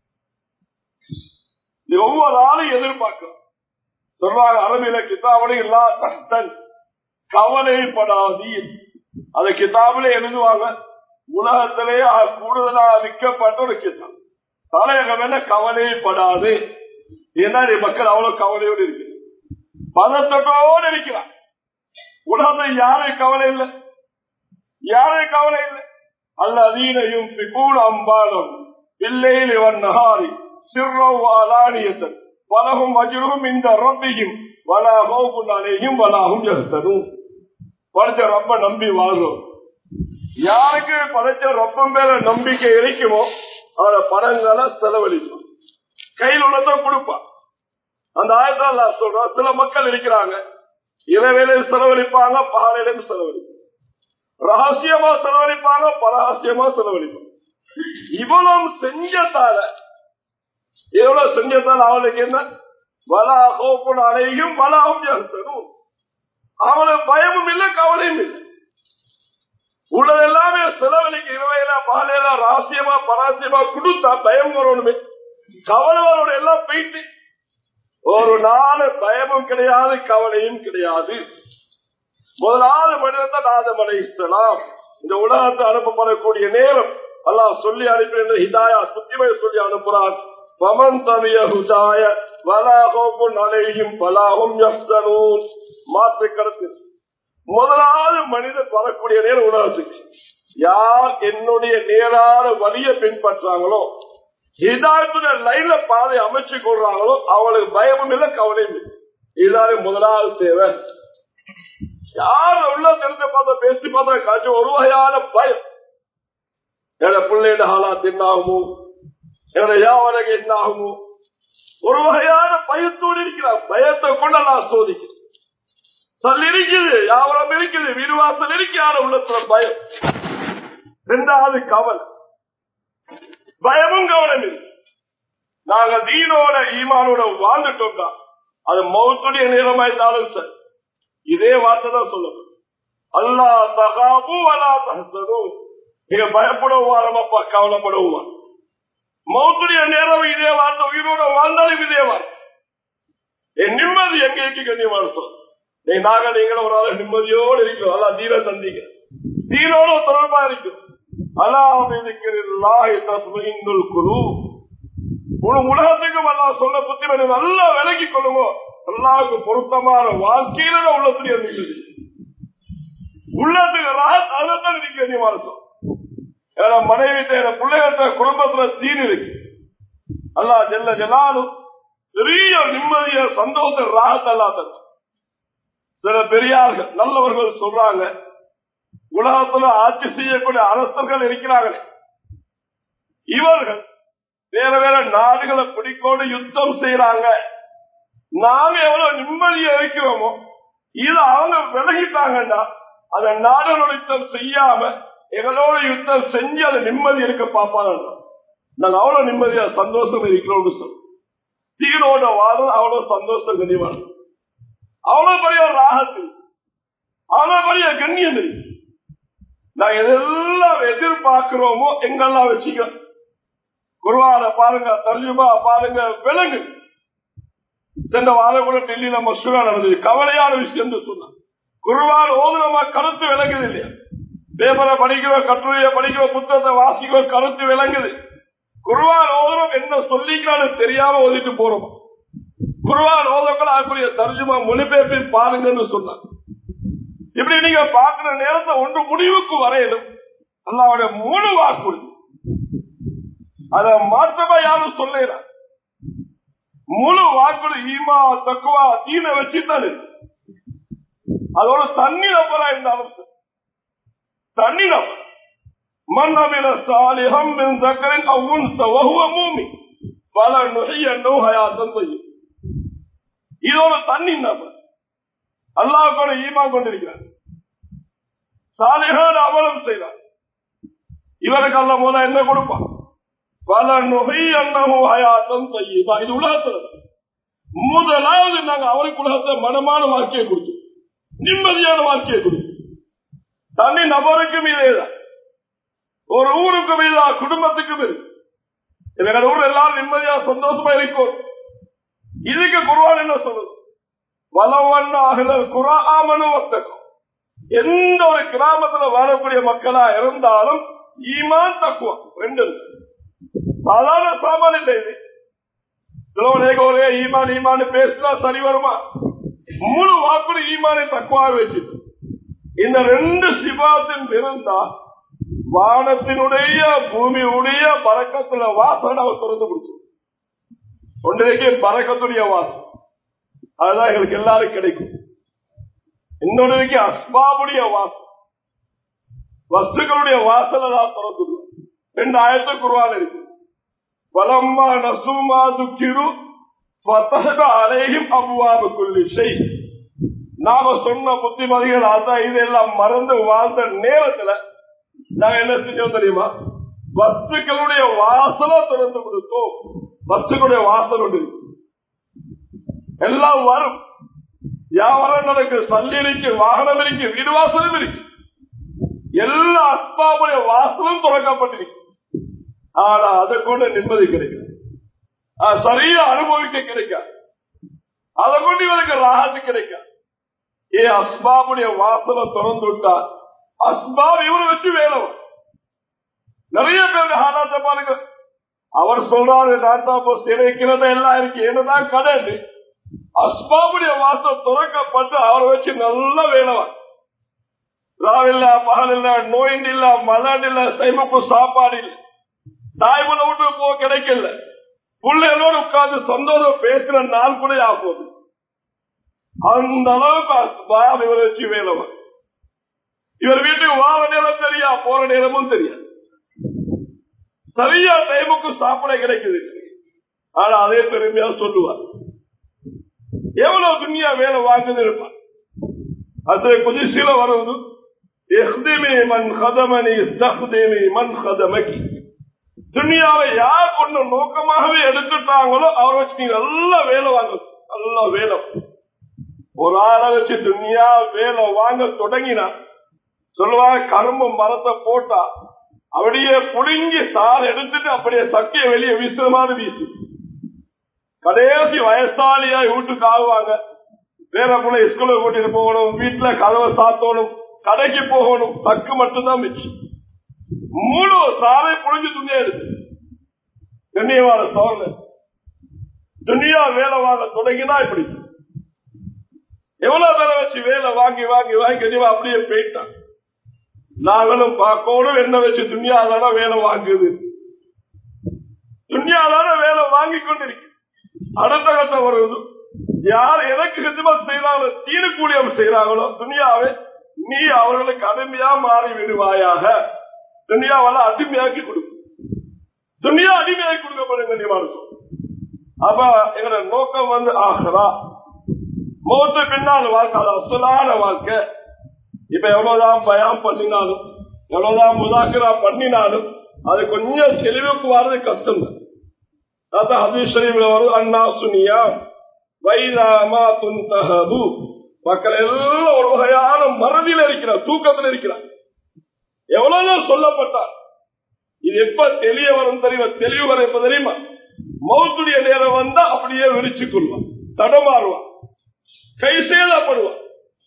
இது ஒவ்வொரு ஆளும் எதிர்பார்க்கிறோம் சொல்றாங்க அரபில கிதாபடி இல்லா தன் கவலைப்படாதீர் அந்த கிதாபிலே எழுதுவாங்க உலகத்திலே கூடுதலா விற்கப்பட்ட ஒரு கிதாப் தலையகம் என்ன கவலைப்படாது ஏன்னா மக்கள் அவ்வளவு கவலையோடு இருக்கு பதத்தோடு இருக்கிறான் உலகத்தில் யாரும் கவலை இல்லை யாரும் கவலை இல்லை அல்ல அதீனையும் பிகூல் அம்பாலும் இல்லையில் இவன் நகாரி சிறுவாலானியத்தன் பலகும் அஜுரும் இந்த ரொப்பையும் வலாகவும் அலையும் வலாகும் ஜஸ்தரும் படைச்ச ரொம்ப நம்பி வாழ்றோம் யாருக்கு படைச்ச ரொப்பம் மேல நம்பிக்கை இருக்குமோ அவரை பணங்களை செலவழிப்பான் கையில் உள்ளதான் கொடுப்பான் அந்த ஆயத்தால் நான் சொல்றேன் சில மக்கள் இருக்கிறாங்க இரவேலையும் செலவழிப்பாங்க பகலையிலும் செலவழிப்பாங்க ரகசியமா செலவழிப்பாங்க பரஹசியமா செலவழிப்பாங்க இவ்வளவு செஞ்சதால எவ்வளவு செஞ்சதால அவனுக்கு என்ன வலா கோப்பன் அணையும் வலாவும் ஜாஸ்தரும் அவனுக்கு பயமும் இல்லை கவலையும் இல்லை உள்ளது எல்லாமே செலவழிக்கு இரவையில பாலையில ரகசியமா பராசியமா கொடுத்தா பயம் வரணுமே கவலை வரணும் எல்லாம் போயிட்டு ஒரு நாள் பயமும் கிடையாது கவலையும் கிடையாது முதலாவது மனிதன் தான் ஆதம் அலைஹிஸ்ஸலாம் இந்த உலகத்தை அனுப்பப்படக்கூடிய நேரம் அல்லாஹ் சொல்லி அனுப்பின ஹிதாயா சுத்திமை சொல்லி அனுப்புறான் பமன் தவிய ஹுதாய வலாகும் அலையும் பலாகும் யஃப்தனூன் மாற்று கருத்து முதலாவது மனிதன் வரக்கூடிய நேரம் உலகத்துக்கு யார் என்னுடைய நேரான வழியை பின்பற்றாங்களோ ஹிதாயத்துடைய லைன்ல பாதை அமைச்சு கொள்றாங்களோ அவளுக்கு பயமும் இல்லை கவலையும் இல்லை இதுதான் முதலாவது தேவை யார் உள்ள தெரிஞ்ச பார்த்தா பேசி பார்த்தா காட்சி ஒரு வகையான பயம் என பிள்ளைட ஹாலாத் என்ன ஆகுமோ என யாவரக என்ன ஆகுமோ ஒரு வகையான பயத்தோடு இருக்கிறார் பயத்தை கொண்டு நான் சோதிக்கிறேன் சொல் இருக்குது யாவரம் இருக்குது வீடுவாசல் இருக்கிறார உள்ளத்துல பயம் இரண்டாவது கவல் பயமும் கவனம் இல்லை நாங்க தீனோட ஈமானோட வாழ்ந்துட்டோம்டா அது மௌத்துடைய நேரமாயிருந்தாலும் சரி இதே வார்த்தை தான் சொல்லணும் அல்லா தகாபு அல்லா தகசனும் நீங்க பயப்படுவாரமப்பா கவலைப்படுவார் மௌத்துடைய நேரம் இதே வார்த்தை உயிரோட வாழ்ந்தாலும் இதே வார்த்தை என் நிம்மதி எங்க இருக்கு கண்ணியமான சொல் நீங்க நாங்க நீங்களும் ஒரு ஆள் நிம்மதியோடு இருக்கிறோம் அல்லா தீர சந்திக்க தீனோட தொடர்பா இருக்கிறோம் அல்லாஹ் குரு முழு உலகத்துக்கும் அல்லா சொல்ல புத்தி நல்லா விலகி கொள்ளுங்க அல்லாவுக்கு பொருத்தமான வாழ்க்கையில உள்ளத்துடைய நிகழ்ச்சி உள்ளத்துக்கு அதைத்தான் நீங்க கண்ணியமா இருக்கும் ஏன்னா மனைவி பிள்ளைகிட்ட குடும்பத்துல தீன் இருக்கு அல்லா ஜெல்ல ஜலாலும் பெரிய நிம்மதிய சந்தோஷ ராகத்தல்லா தரும் சில பெரியார்கள் நல்லவர்கள் சொல்றாங்க உலகத்துல ஆட்சி செய்யக்கூடிய அரசர்கள் இருக்கிறார்களே இவர்கள் வேற வேற நாடுகளை பிடிக்கோடு யுத்தம் செய்யறாங்க நாங்க எவ்வளவு நிம்மதியா இருக்கிறோமோ இது அவங்க விலகிட்டாங்கடா அந்த நாடுகளோட யுத்தம் செய்யாம எங்களோட யுத்தம் செஞ்சு அதை நிம்மதி இருக்க பார்ப்பாங்க நாங்க அவ்வளவு நிம்மதியா சந்தோஷம் இருக்கிறோம்னு சொல்றோம் தீரோட வாழும் அவ்வளவு சந்தோஷம் கனிவான அவ்வளவு பெரிய ராகத்து அவ்வளவு பெரிய கண்ணியம் இருக்கு நாங்க எதெல்லாம் எதிர்பார்க்கிறோமோ எங்கெல்லாம் வச்சுக்க குருவான பாருங்க தர்ஜுமா பாருங்க விலங்கு சென்ற வாரம் கூட டெல்லியில மசூரா நடந்தது கவலையான விஷயம் சொன்னான் குருவான் ஓதுனமா கருத்து விளங்குது இல்லையா பேப்பரை படிக்கிற கட்டுரையை படிக்கிற புத்தகத்தை வாசிக்கிற கருத்து விளங்குது குருவான் ஓதுனம் என்ன சொல்லிக்கிறான்னு தெரியாம ஓதிட்டு போறோம் குருவான் ஓதக்கள் அதுக்குரிய தர்ஜுமா மொழிபெயர்ப்பில் பாருங்கன்னு சொன்னான் இப்படி நீங்க பாக்குற நேரத்தை ஒன்று முடிவுக்கு வரையிலும் அல்லாவுடைய முழு வாக்குறுதி அத மாற்றமா யாரும் சொல்லுறான் முழு வாக்குறு ஈமா தக்குவா தீன வச்சுட்டாரு அதோட தண்ணி நம்பரா இருந்தாலும் தண்ணி நம்பர் மன்னவில சாலிகம் சக்கரின் அவுன் சவகுவ மூமி பல நுழைய நோயாசம் செய்யும் இதோட தண்ணி நம்பர் அல்லாஹ் கூட ஈமா கொண்டிருக்கிறார் சாலிகான அமலம் செய்தார் இவருக்கு அல்ல போல என்ன கொடுப்பான் பல நுகை அன்னமும் ஹயாத்தம் செய்யுதா இது உலகத்துல முதலாவது நாங்க அவருக்கு உலகத்தை மனமான வாழ்க்கையை கொடுத்தோம் நிம்மதியான வாழ்க்கையை கொடுத்தோம் தனி நபருக்கும் இதேதான் ஒரு ஊருக்கும் இதுதான் குடும்பத்துக்கும் இது எங்க ஊர் எல்லாரும் நிம்மதியா சந்தோஷமா இருக்கும் இதுக்கு குருவான் என்ன சொல்லுது வளவண்ணாகல குராமனு வர்த்தகம் எந்த ஒரு கிராமத்துல வாழக்கூடிய மக்களா இருந்தாலும் ஈமான் தக்குவம் ரெண்டு சாதாரண சாமான் இல்லை இது சிலவனேக ஒரே ஈமான் ஈமான் பேசினா சரி வருமா முழு வாக்குடு ஈமானை தக்குவா வச்சு இந்த ரெண்டு சிபாத்தின் இருந்தா வானத்தினுடைய பூமியுடைய பறக்கத்துல வாசனை அவர் திறந்து கொடுத்து ஒன்றைக்கு பறக்கத்துடைய வாசம் அதுதான் எங்களுக்கு எல்லாரும் கிடைக்கும் இன்னொன்றைக்கு அஸ்பாபுடைய வாசம் வஸ்துக்களுடைய வாசலை தான் திறந்து ரெண்டு ஆயிரத்து குருவான் இருக்கு பலம்மா நசுமா துக்கிரு அலையும் அபுவாபுக்குள்ளி செய் நாம சொன்ன புத்திமதிகள் அதான் இதெல்லாம் மறந்து வாழ்ந்த நேரத்துல நாங்க என்ன செஞ்சோம் தெரியுமா வஸ்துக்களுடைய வாசலை திறந்து கொடுத்தோம் வஸ்துக்களுடைய வாசல் உண்டு எல்லாம் வரும் வியாபாரம் நடக்கு சல்லி இருக்கு வாகனம் இருக்கு வீடு வாசலும் இருக்கு எல்லா அஸ்பாவுடைய வாசலும் திறக்கப்பட்டிருக்கு ஆனா அதை கொண்டு நிம்மதி கிடைக்கும் சரியா அனுபவிக்க கிடைக்காது அதை கொண்டு இவருக்கு ராகத்து கிடைக்காது ஏ அஸ்பாபுடைய வாசலை திறந்து விட்டா அஸ்பாப் இவரை வச்சு வேலை நிறைய பேர் ஹாலாத்த பாருங்க அவர் சொல்றாரு டாட்டா போஸ்ட் இறைக்கிறது எல்லாம் இருக்கு என்னதான் கடை அஸ்பாபுடைய வாசல் திறக்கப்பட்டு அவரை வச்சு நல்ல வேலைவான் ராவில்ல பகல் இல்ல நோய் இல்ல மலன் இல்ல சைமுக்கு சாப்பாடு இல்ல தாய்மலை விட்டு போ கிடைக்கல பிள்ளைகளோடு உட்கார்ந்து சந்தோஷம் பேசுற நாள் கூட ஆகுது அந்த அளவுக்கு அஸ்பாப் இவரை வச்சு வேலைவான் இவர் வீட்டுக்கு வார நேரம் தெரியா போற நேரமும் தெரியாது சரியா டைமுக்கு சாப்பிட கிடைக்குது ஆனா அதே பெருமையா சொல்லுவார் எவ்வளவு துணியா வேலை வாங்குது இருப்பான் அது குதிசில வருவது மண் கதமணி தகுதேமி மண் கதமகி துணியாவை யார் கொண்டு நோக்கமாகவே எடுத்துட்டாங்களோ அவரை வச்சு நீங்க நல்லா வேலை வாங்க நல்லா வேலை ஒரு ஆளை வச்சு துணியா வேலை வாங்க தொடங்கினா சொல்லுவாங்க கரும்பு மரத்தை போட்டா அப்படியே புடுங்கி சார் எடுத்துட்டு அப்படியே சக்கைய வெளியே வீசுற மாதிரி வீசு கடைசி வயசாலியா வீட்டுக்கு ஆகுவாங்க வேற பிள்ளை ஸ்கூலுக்கு கூட்டிட்டு போகணும் வீட்டுல கதவை சாத்தணும் கடைக்கு போகணும் சக்கு மட்டும்தான் மிச்சம் மூணு சாலை புழிஞ்சு துணியா எடுத்து கண்ணியமான சோழ துணியா வேலை வாங்க தொடங்கினா இப்படி எவ்வளவு வேலை வச்சு வேலை வாங்கி வாங்கி வாங்கி கண்டிப்பா அப்படியே போயிட்டான் நாங்களும் பார்க்கணும் என்ன வச்சு துணியாதான வேலை வாங்குது துணியாதான வேலை வாங்கி கொண்டிருக்கு அடுத்த கட்டம் வருவது யார் எதற்கு ஹிதமத் செய்யறாங்களோ தீனு கூலியம் செய்யறாங்களோ துணியாவே நீ அவர்களுக்கு அடிமையா மாறி விடுவாயாக துணியாவால அடிமையாக்கி கொடுக்கும் துணியா அடிமையாக்கி கொடுக்கப்படுங்க கண்ணியமான அப்ப எங்களோட நோக்கம் வந்து ஆகிறா மூத்த பின்னால் வாழ்க்கை அது அசலான வாழ்க்கை இப்ப எவ்வளவுதான் பயம் பண்ணினாலும் எவ்வளவுதான் முதாக்கரா பண்ணினாலும் அது கொஞ்சம் தெளிவுக்கு வர்றது கஷ்டம் தான் ஹதீஸ்வரியில் வரும் அண்ணா சுனியா வைராமா துந்தஹபு மக்கள் எல்லாம் ஒரு வகையான மறதியில் இருக்கிறார் தூக்கத்தில் இருக்கிறார் எவ்வளவு சொல்லப்பட்டார் இது எப்ப தெளிய வரும் தெரியுமா தெளிவு வர எப்ப தெரியுமா மௌத்துடைய நேரம் வந்தா அப்படியே விரிச்சு கொள்வான் தடமாறுவான் கை சேதப்படுவான்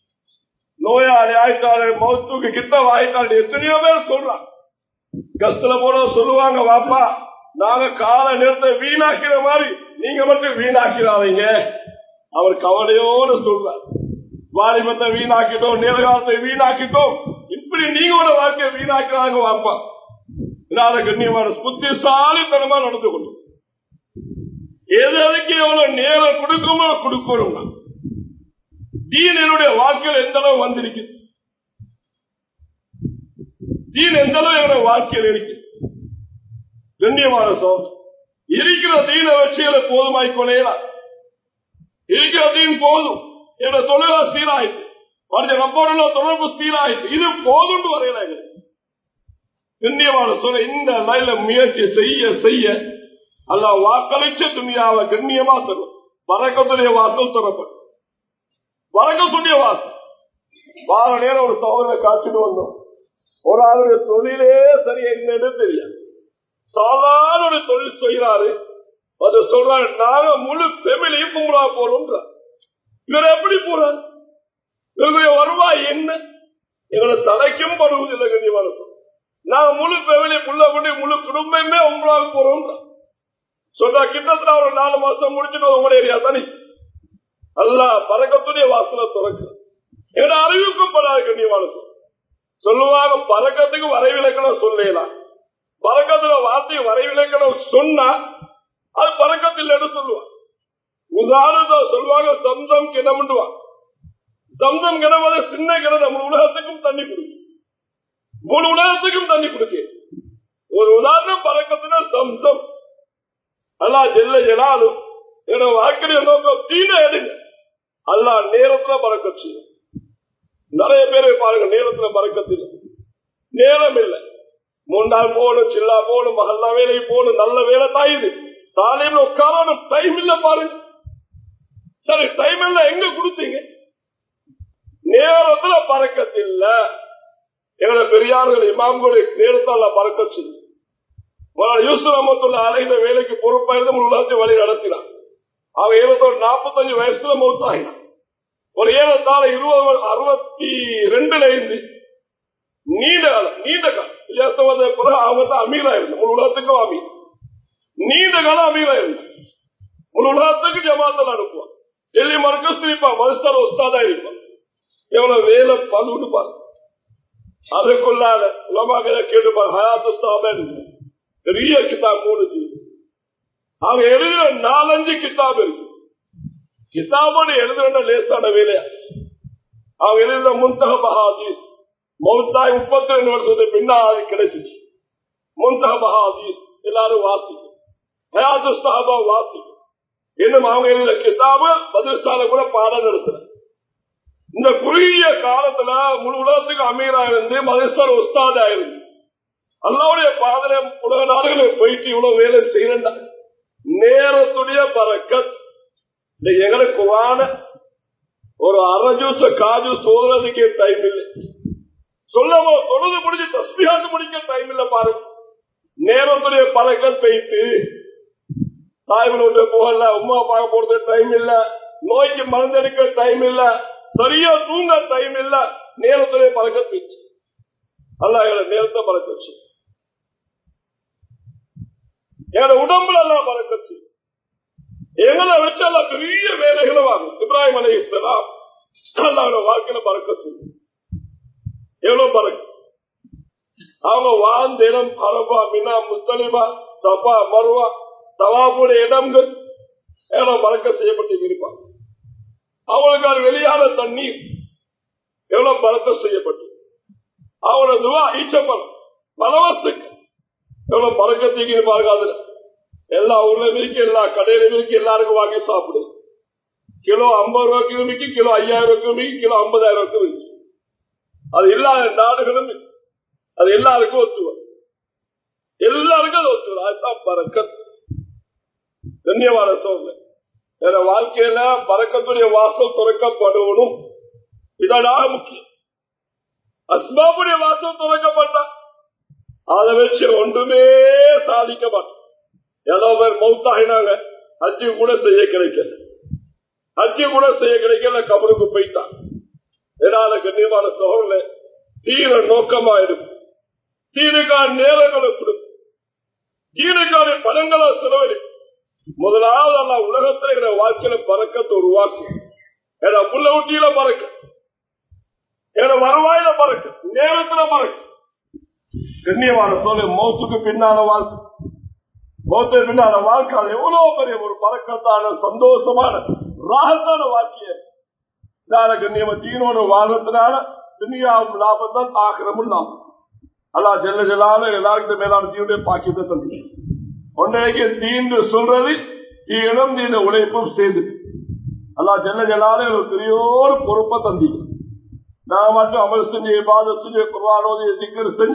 நோயாளி ஆயிட்டாரு மௌத்துக்கு கிட்ட ஆயிட்டாரு எத்தனையோ பேர் சொல்றான் கஷ்டல போன சொல்லுவாங்க வாப்பா நாங்க கால நேரத்தை வீணாக்கிற மாதிரி நீங்க மட்டும் வீணாக்கிறாதீங்க அவர் கவலையோடு சொல்றார் வாலிபத்தை வீணாக்கிட்டோம் நேரகாலத்தை வீணாக்கிட்டோம் இப்படி நீங்க ஒரு வாழ்க்கையை வீணாக்கிறாங்க வாப்பா இல்லாத கண்ணியமான புத்திசாலித்தனமா நடந்து கொள்ளும் எதற்கு எவ்வளவு நேரம் கொடுக்குமோ கொடுக்கணும் தீன் என்னுடைய வாழ்க்கையில் எந்த அளவு வந்திருக்கு தீன் எந்த அளவு என்னுடைய வாழ்க்கையில் இருக்கு கண்ணியமான சோதனை இருக்கிற தீனை வச்சு எனக்கு போதுமாய் கொலையலாம் இருக்கிற தீன் போதும் என்னோட தொழிலா சீராயிட்டு மற்ற நம்மோட தொடர்பு சீராயிட்டு இது போதும் வரையில கண்ணியமான சொல்ல இந்த நிலையில முயற்சி செய்ய செய்ய அல்ல வாக்களிச்ச துணியாவை கண்ணியமா தரும் வரக்கத்துடைய வாசல் தரப்படும் வரக்கத்துடைய வாசல் வார நேரம் ஒரு சகோதர காட்சிட்டு வந்தோம் ஒரு ஆளுடைய தொழிலே சரி என்னன்னு தெரியாது சாதாரண ஒரு தொழில் செய்யறாரு அது சொல்றாரு நாங்க முழு ஃபெமிலியும் கும்பலா போறோம் இவர் எப்படி போறார் இவருடைய வருவாய் என்ன எங்களை தலைக்கும் படுவதில்லை கண்ணியமான நாங்க முழு ஃபெமிலி புள்ள பண்ணி முழு குடும்பமே உங்களாக போறோம் சொல்றா கிட்டத்தட்ட ஒரு நாலு மாசம் முடிச்சுட்டு உங்களுடைய ஏரியா தானே அல்ல பறக்கத்துடைய வாசலை திறக்கு எங்களை அறிவிக்கப்படாது கண்ணியமான சொல் சொல்லுவாங்க பறக்கத்துக்கு வரைவிலக்கணம் சொல்லலாம் பறக்கத்துல வார்த்தை வரைவிலக்கணம் சொன்னா அது பறக்கத்தில் எடுத்து சொல்லுவான் உதாரணத்தை சொல்லுவாங்க சம்சம் கிணம்டுவான் சம்சம் கிணம் அது சின்ன கிணம் நம்ம உலகத்துக்கும் தண்ணி கொடுக்கும் முழு உலகத்துக்கும் தண்ணி கொடுக்க ஒரு உதாரணம் பறக்கத்துல சம்சம் அல்லா ஜெல்ல ஜெலாலும் என வாக்கிய நோக்கம் தீன எடுங்க அல்லா நேரத்துல பறக்க செய்யும் நிறைய பேரை பாருங்க நேரத்துல பறக்கத்தில் நேரம் இல்லை மூணு நாள் போகணும் சில்லா போகணும் மகல்லா வேலைக்கு போகணும் நல்ல வேலை தாயுது காலையில உட்காரணும் டைம் இல்ல பாருங்க சரி டைம் இல்ல எங்க கொடுத்தீங்க நேரத்துல பறக்கத்தில்ல எங்களை பெரியார்கள் இமாம்களுடைய நேரத்தால பறக்க செய்யும் யூசுப் அமத்துள்ள அலைந்த வேலைக்கு பொறுப்பாயிருந்து உலகத்தை வழி நடத்தினான் அவன் ஏழத்தோடு நாற்பத்தஞ்சு வயசுல மௌத்தாகினான் ஒரு ஏழத்தால இருபது அறுபத்தி ரெண்டுல இருந்து நீண்ட காலம் நீண்ட காலம் வித்தியாசம் பிறகு அவங்க தான் அமீரா இருந்த முழு உலகத்துக்கும் அமீர் நீண்ட காலம் அமீரா இருந்த முழு உலகத்துக்கு ஜமாத்தில் அனுப்புவான் டெல்லி மறுக்கஸ் இருப்பான் மனுஷர் ஒஸ்தாதா இருப்பான் எவ்வளவு வேலை பழுன்னு பாரு அதுக்குள்ளால உலமாக கேட்டுப்பார் ஹயாத்துஸ்தாபன் பெரிய கிதாப் மூணு அவங்க எழுதுற நாலஞ்சு கிதாப் இருக்கு கிதாபோடு எழுதுற லேசான வேலையா அவங்க எழுதுற முந்தக மகாதீஸ் மௌத்தாய் முப்பத்தி ரெண்டு வருஷத்துக்கு பின்னாடி கிடைச்சிச்சு முந்தக மகாதீஸ் எல்லாரும் வாசிக்கும் ஹயாத்து சாபா வாசிக்கும் இன்னும் அவங்க எழுதுற கிதாபு பதில்ஸ்தான கூட பாடம் நடத்துற இந்த குறுகிய காலத்துல முழு உலகத்துக்கு அமீரா இருந்து மதேஸ்வர் உஸ்தாதா இருந்து அல்லாவுடைய பாதனை உலக நாடுகளுக்கு போயிட்டு இவ்வளவு வேலை செய்யறா நேரத்துடைய பறக்கத் எங்களுக்கு வான ஒரு அரை ஜூஸ் காஜு சோதனைக்கு டைம் இல்லை சொல்லவோ தொழுது முடிஞ்சு தஸ்மியாந்து முடிக்க டைம் இல்ல பாருங்க நேரத்துடைய பழக்கம் போயிட்டு தாய்மொழி போகல உமா பார்க்க போறது டைம் இல்ல நோய்க்கு மருந்தெடுக்க டைம் இல்ல சரியா தூங்க டைம் இல்ல நேரத்துடைய பழக்கம் போயிடுச்சு அல்ல எங்களை நேரத்தை பழக்கச்சு எங்களோட உடம்புல எல்லாம் பழக்கச்சு எங்களை வச்சு எல்லாம் பெரிய வேலைகளை வாங்கும் இப்ராஹிம் அலி இஸ்லாம் அல்லாவோட வாழ்க்கையில பறக்கச்சு எவ்வளவு பறக்கு அவங்க வாழ்ந்த இடம் அரபா மினா முஸ்தலிபா சபா மருவா தவாபுடைய இடங்கள் எவ்வளவு பறக்க செய்யப்பட்டு இருப்பாங்க அவங்களுக்கு அது வெளியான தண்ணீர் எவ்வளவு பறக்க செய்யப்பட்டு அவங்களோட துவா ஈச்சப்படம் பலவத்துக்கு எவ்வளவு பறக்கத்துக்கு இருப்பாங்க அதுல எல்லா ஊர்லயும் இருக்கு எல்லா கடையிலும் இருக்கு எல்லாருக்கும் வாங்கி சாப்பிடு கிலோ ஐம்பது ரூபாய்க்கு விற்கி கிலோ ஐயாயிரம் ரூபாய்க்கு விற்கி கிலோ ஐம்பதாயிரம் ரூபாய்க்கு விற்கி அது இல்லாத நாடுகளும் அது எல்லாருக்கும் ஒத்துவம் எல்லாருக்கும் அது ஒத்துவம் அதுதான் பறக்கத் கண்ணியமான சோழ வேற வாழ்க்கையில பறக்கத்துடைய வாசல் துறக்கப்படணும் இதனால முக்கியம் அஸ்மாவுடைய வாசல் துறக்கப்பட்டா அதை வச்சு ஒன்றுமே சாதிக்க மாட்டோம் ஏதோ பேர் மௌத்தாகினாங்க அஜி கூட செய்ய கிடைக்கல அஜி கூட செய்ய கிடைக்கல கபருக்கு போயிட்டான் என்னால கண்ணியமான சோழல தீர நோக்கமா இருக்கும் தீனுக்கான நேரங்களை கொடுக்கும் தீனுக்கான பணங்களை செலவழிக்கும் முதலாவது அல்ல உலகத்துல இருக்கிற வாழ்க்கையில பறக்கத்தை உருவாக்கும் ஏன்னா புள்ள ஊட்டியில பறக்க ஏன்னா வருவாயில பறக்க நேரத்துல பறக்க கண்ணியமான சொல்ல மௌத்துக்கு பின்னால வாழ்க்கை மௌத்துக்கு பின்னால வாழ்க்கை அது எவ்வளவு பெரிய ஒரு பறக்கத்தான சந்தோஷமான ராகத்தான வாழ்க்கைய கண்ணியம தீனோட வாழ்றதுனால துணியாவும் லாபம் தான் ஆக்கிரமும் லாபம் அல்லா ஜெல்ல ஜெல்லால எல்லாருக்கும் மேலான தீனுடைய பாக்கியத்தை தந்து ஒன்றைக்கு தீண்டு சொல்றது தீனும் தீன உழைப்பும் சேர்ந்து அல்லா ஜெல்ல ஜெல்லால ஒரு பெரியோரு பொறுப்பை தந்தீங்க நான் மட்டும் அமல் செஞ்சு பாத செஞ்சு குர்வானோதி சிக்கர் செஞ்சு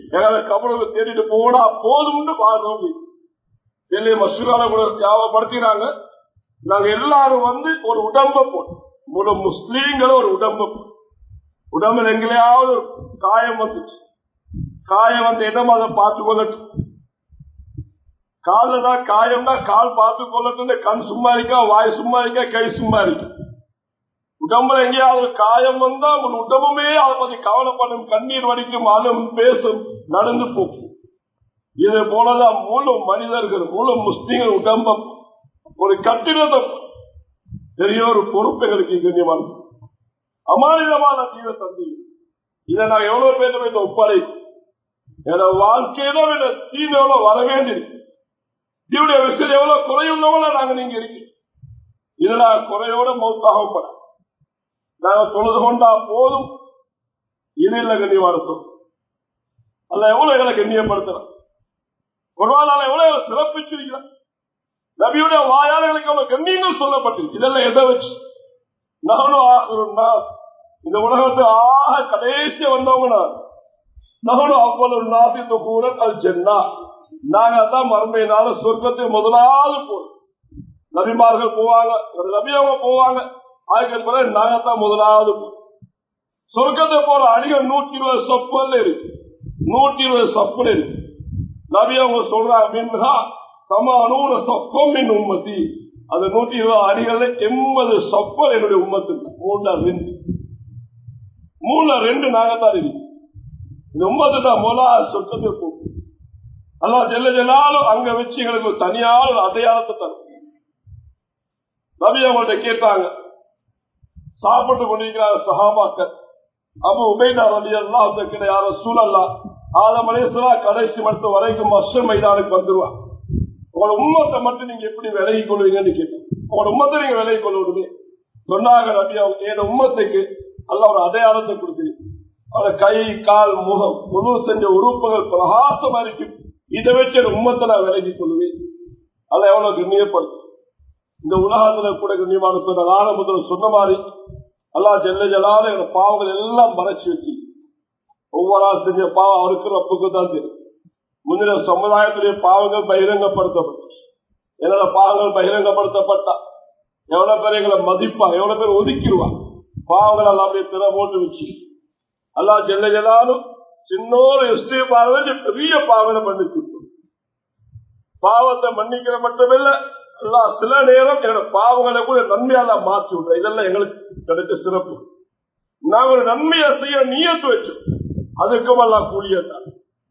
எங்களை கபலுக்கு தேடிட்டு போனா போதும்னு பாருங்க வெளியே மசூரால கூட ஞாபகப்படுத்தினாங்க நாங்க எல்லாரும் வந்து ஒரு உடம்ப போட்டோம் முழு முஸ்லீம்கள் ஒரு உடம்ப போட்டோம் உடம்புல எங்கேயாவது ஒரு காயம் வந்துச்சு காயம் வந்த இடம் அதை பார்த்து கொள்ளட்டும் காலில் தான் காயம்னா கால் பார்த்து கொள்ளட்டும் கண் சும்மா இருக்கா வாய் சும்மா இருக்கா கை சும்மா இருக்கா உடம்புல எங்கேயாவது காயம் வந்தா உன் உடம்புமே அதை பத்தி கவலைப்படும் கண்ணீர் வடிக்கும் அலும் பேசும் நடந்து போகும் இது போலதான் முழு மனிதர்கள் முழு முஸ்லீம்கள் உடம்பம் ஒரு கட்டிடத்தை பெரிய ஒரு பொறுப்பு எங்களுக்கு கண்ணியமான அமானிதமான தீர தந்தி இதை நான் எவ்வளவு பேர் வைத்த ஒப்படை என வாழ்க்கையில தீவு எவ்வளவு வர வேண்டியிருக்கு தீவுடைய விஷயம் எவ்வளவு குறையுள்ளவங்கள நாங்க நீங்க இருக்கு இதுல குறையோட மௌத்தாகப்பட நாங்க தொழுது கொண்டா போதும் இது இல்ல கண்ணியமானத்தோம் அல்ல எவ்வளவு எங்களை கண்ணியப்படுத்தலாம் குர்வானால எவ்வளவு சிறப்பிச்சிருக்கிறான் நபியுடைய வாயாளர்களுக்கு அவ்வளவு கண்ணியங்கள் சொல்லப்பட்டிருக்கு இதெல்லாம் எதை வச்சு நானும் ஆகிறோம்னா இந்த உலகத்து ஆக கடைசி வந்தவங்க நான் நானும் அவ்வளவு நாசித்து கூட அது சென்னா நாங்க தான் மறுமையினால சொர்க்கத்தை முதலாவது போறோம் நபிமார்கள் போவாங்க நபி அவங்க போவாங்க அதுக்கு பிறகு நாங்க தான் முதலாவது போறோம் சொர்க்கத்தை போற அடிகள் நூத்தி இருபது சொப்பல் இருக்கு நூத்தி இருபது சொப்பல் இருக்கு நபி அவங்க சொல்றாங்க மின்ஹா சமானூர சொப்பம் மின் உம்மத்தி அந்த நூத்தி இருபது அடிகள்ல எண்பது சொப்பல் என்னுடைய உம்மத்து மூணு ரெண்டு மூணு ரெண்டு நாங்க தான் இருக்கு இந்த உம்மத்து தான் மொலா சொர்க்கத்தை போகும் அல்லா ஜெல்ல ஜெல்லாலும் அங்க வச்சு எங்களுக்கு ஒரு தனியான ஒரு அடையாளத்தை தரும் நபி அவங்கள்ட்ட கேட்டாங்க சாப்பிட்டு கொண்டிருக்கிறார் சஹாபாக்கள் அப்ப உபேதா ரவி எல்லாம் கிடையாத சூழல்லா ஆதமலேசலா கடைசி மட்டும் வரைக்கும் மஷ மைதானுக்கு வந்துருவான் உங்களோட உம்மத்தை மட்டும் நீங்க எப்படி விலகி கொள்வீங்கன்னு கேட்டோம் உங்களோட உம்மத்தை நீங்க விலகி கொள்வது சொன்னாங்க நபி அவங்க என் உம்மத்துக்கு அல்ல ஒரு அடையாளத்தை கொடுத்துருக்கு அவட கை கால் முகம் முழு செஞ்ச உறுப்புகள் பிரகாசமா இருக்கும் இதை வச்சு என் உம்மத்தை நான் விலகி கொள்வேன் அல்ல எவ்வளவு கண்ணியப்படுத்தும் இந்த உலகத்துல கூட கண்ணியமான சொன்ன ஆரம்பத்தில் சொன்ன மாதிரி அல்லா ஜெல்ல ஜலால எங்க பாவங்கள் எல்லாம் மறைச்சு வச்சு ஒவ்வொரு ஆள் செஞ்ச பாவம் அவருக்கு ரப்புக்கு தான் தெரியும் முந்தின சமுதாயத்துடைய பாவங்கள் பகிரங்கப்படுத்தப்பட்டு என்னோட பாவங்கள் பகிரங்கப்படுத்தப்பட்டா எவ்வளவு பேர் எங்களை மதிப்பா எவ்வளவு பேர் ஒதுக்கிடுவா பாவங்கள் எல்லாமே திற போட்டு வச்சு அல்லா ஜெல்ல ஜலாலும் சின்னோரு எஸ்டே பாவம் பெரிய பாவனை மன்னிச்சு பாவத்தை மன்னிக்கிற மட்டுமில்ல எல்லாம் சில நேரம் என்னோட பாவங்களை கூட நன்மையால மாற்றி விடுற இதெல்லாம் எங்களுக்கு கிடைச்ச சிறப்பு நாங்க ஒரு நன்மையை செய்ய நீயத்து வச்சோம் அதுக்கும் எல்லாம் கூடியதான்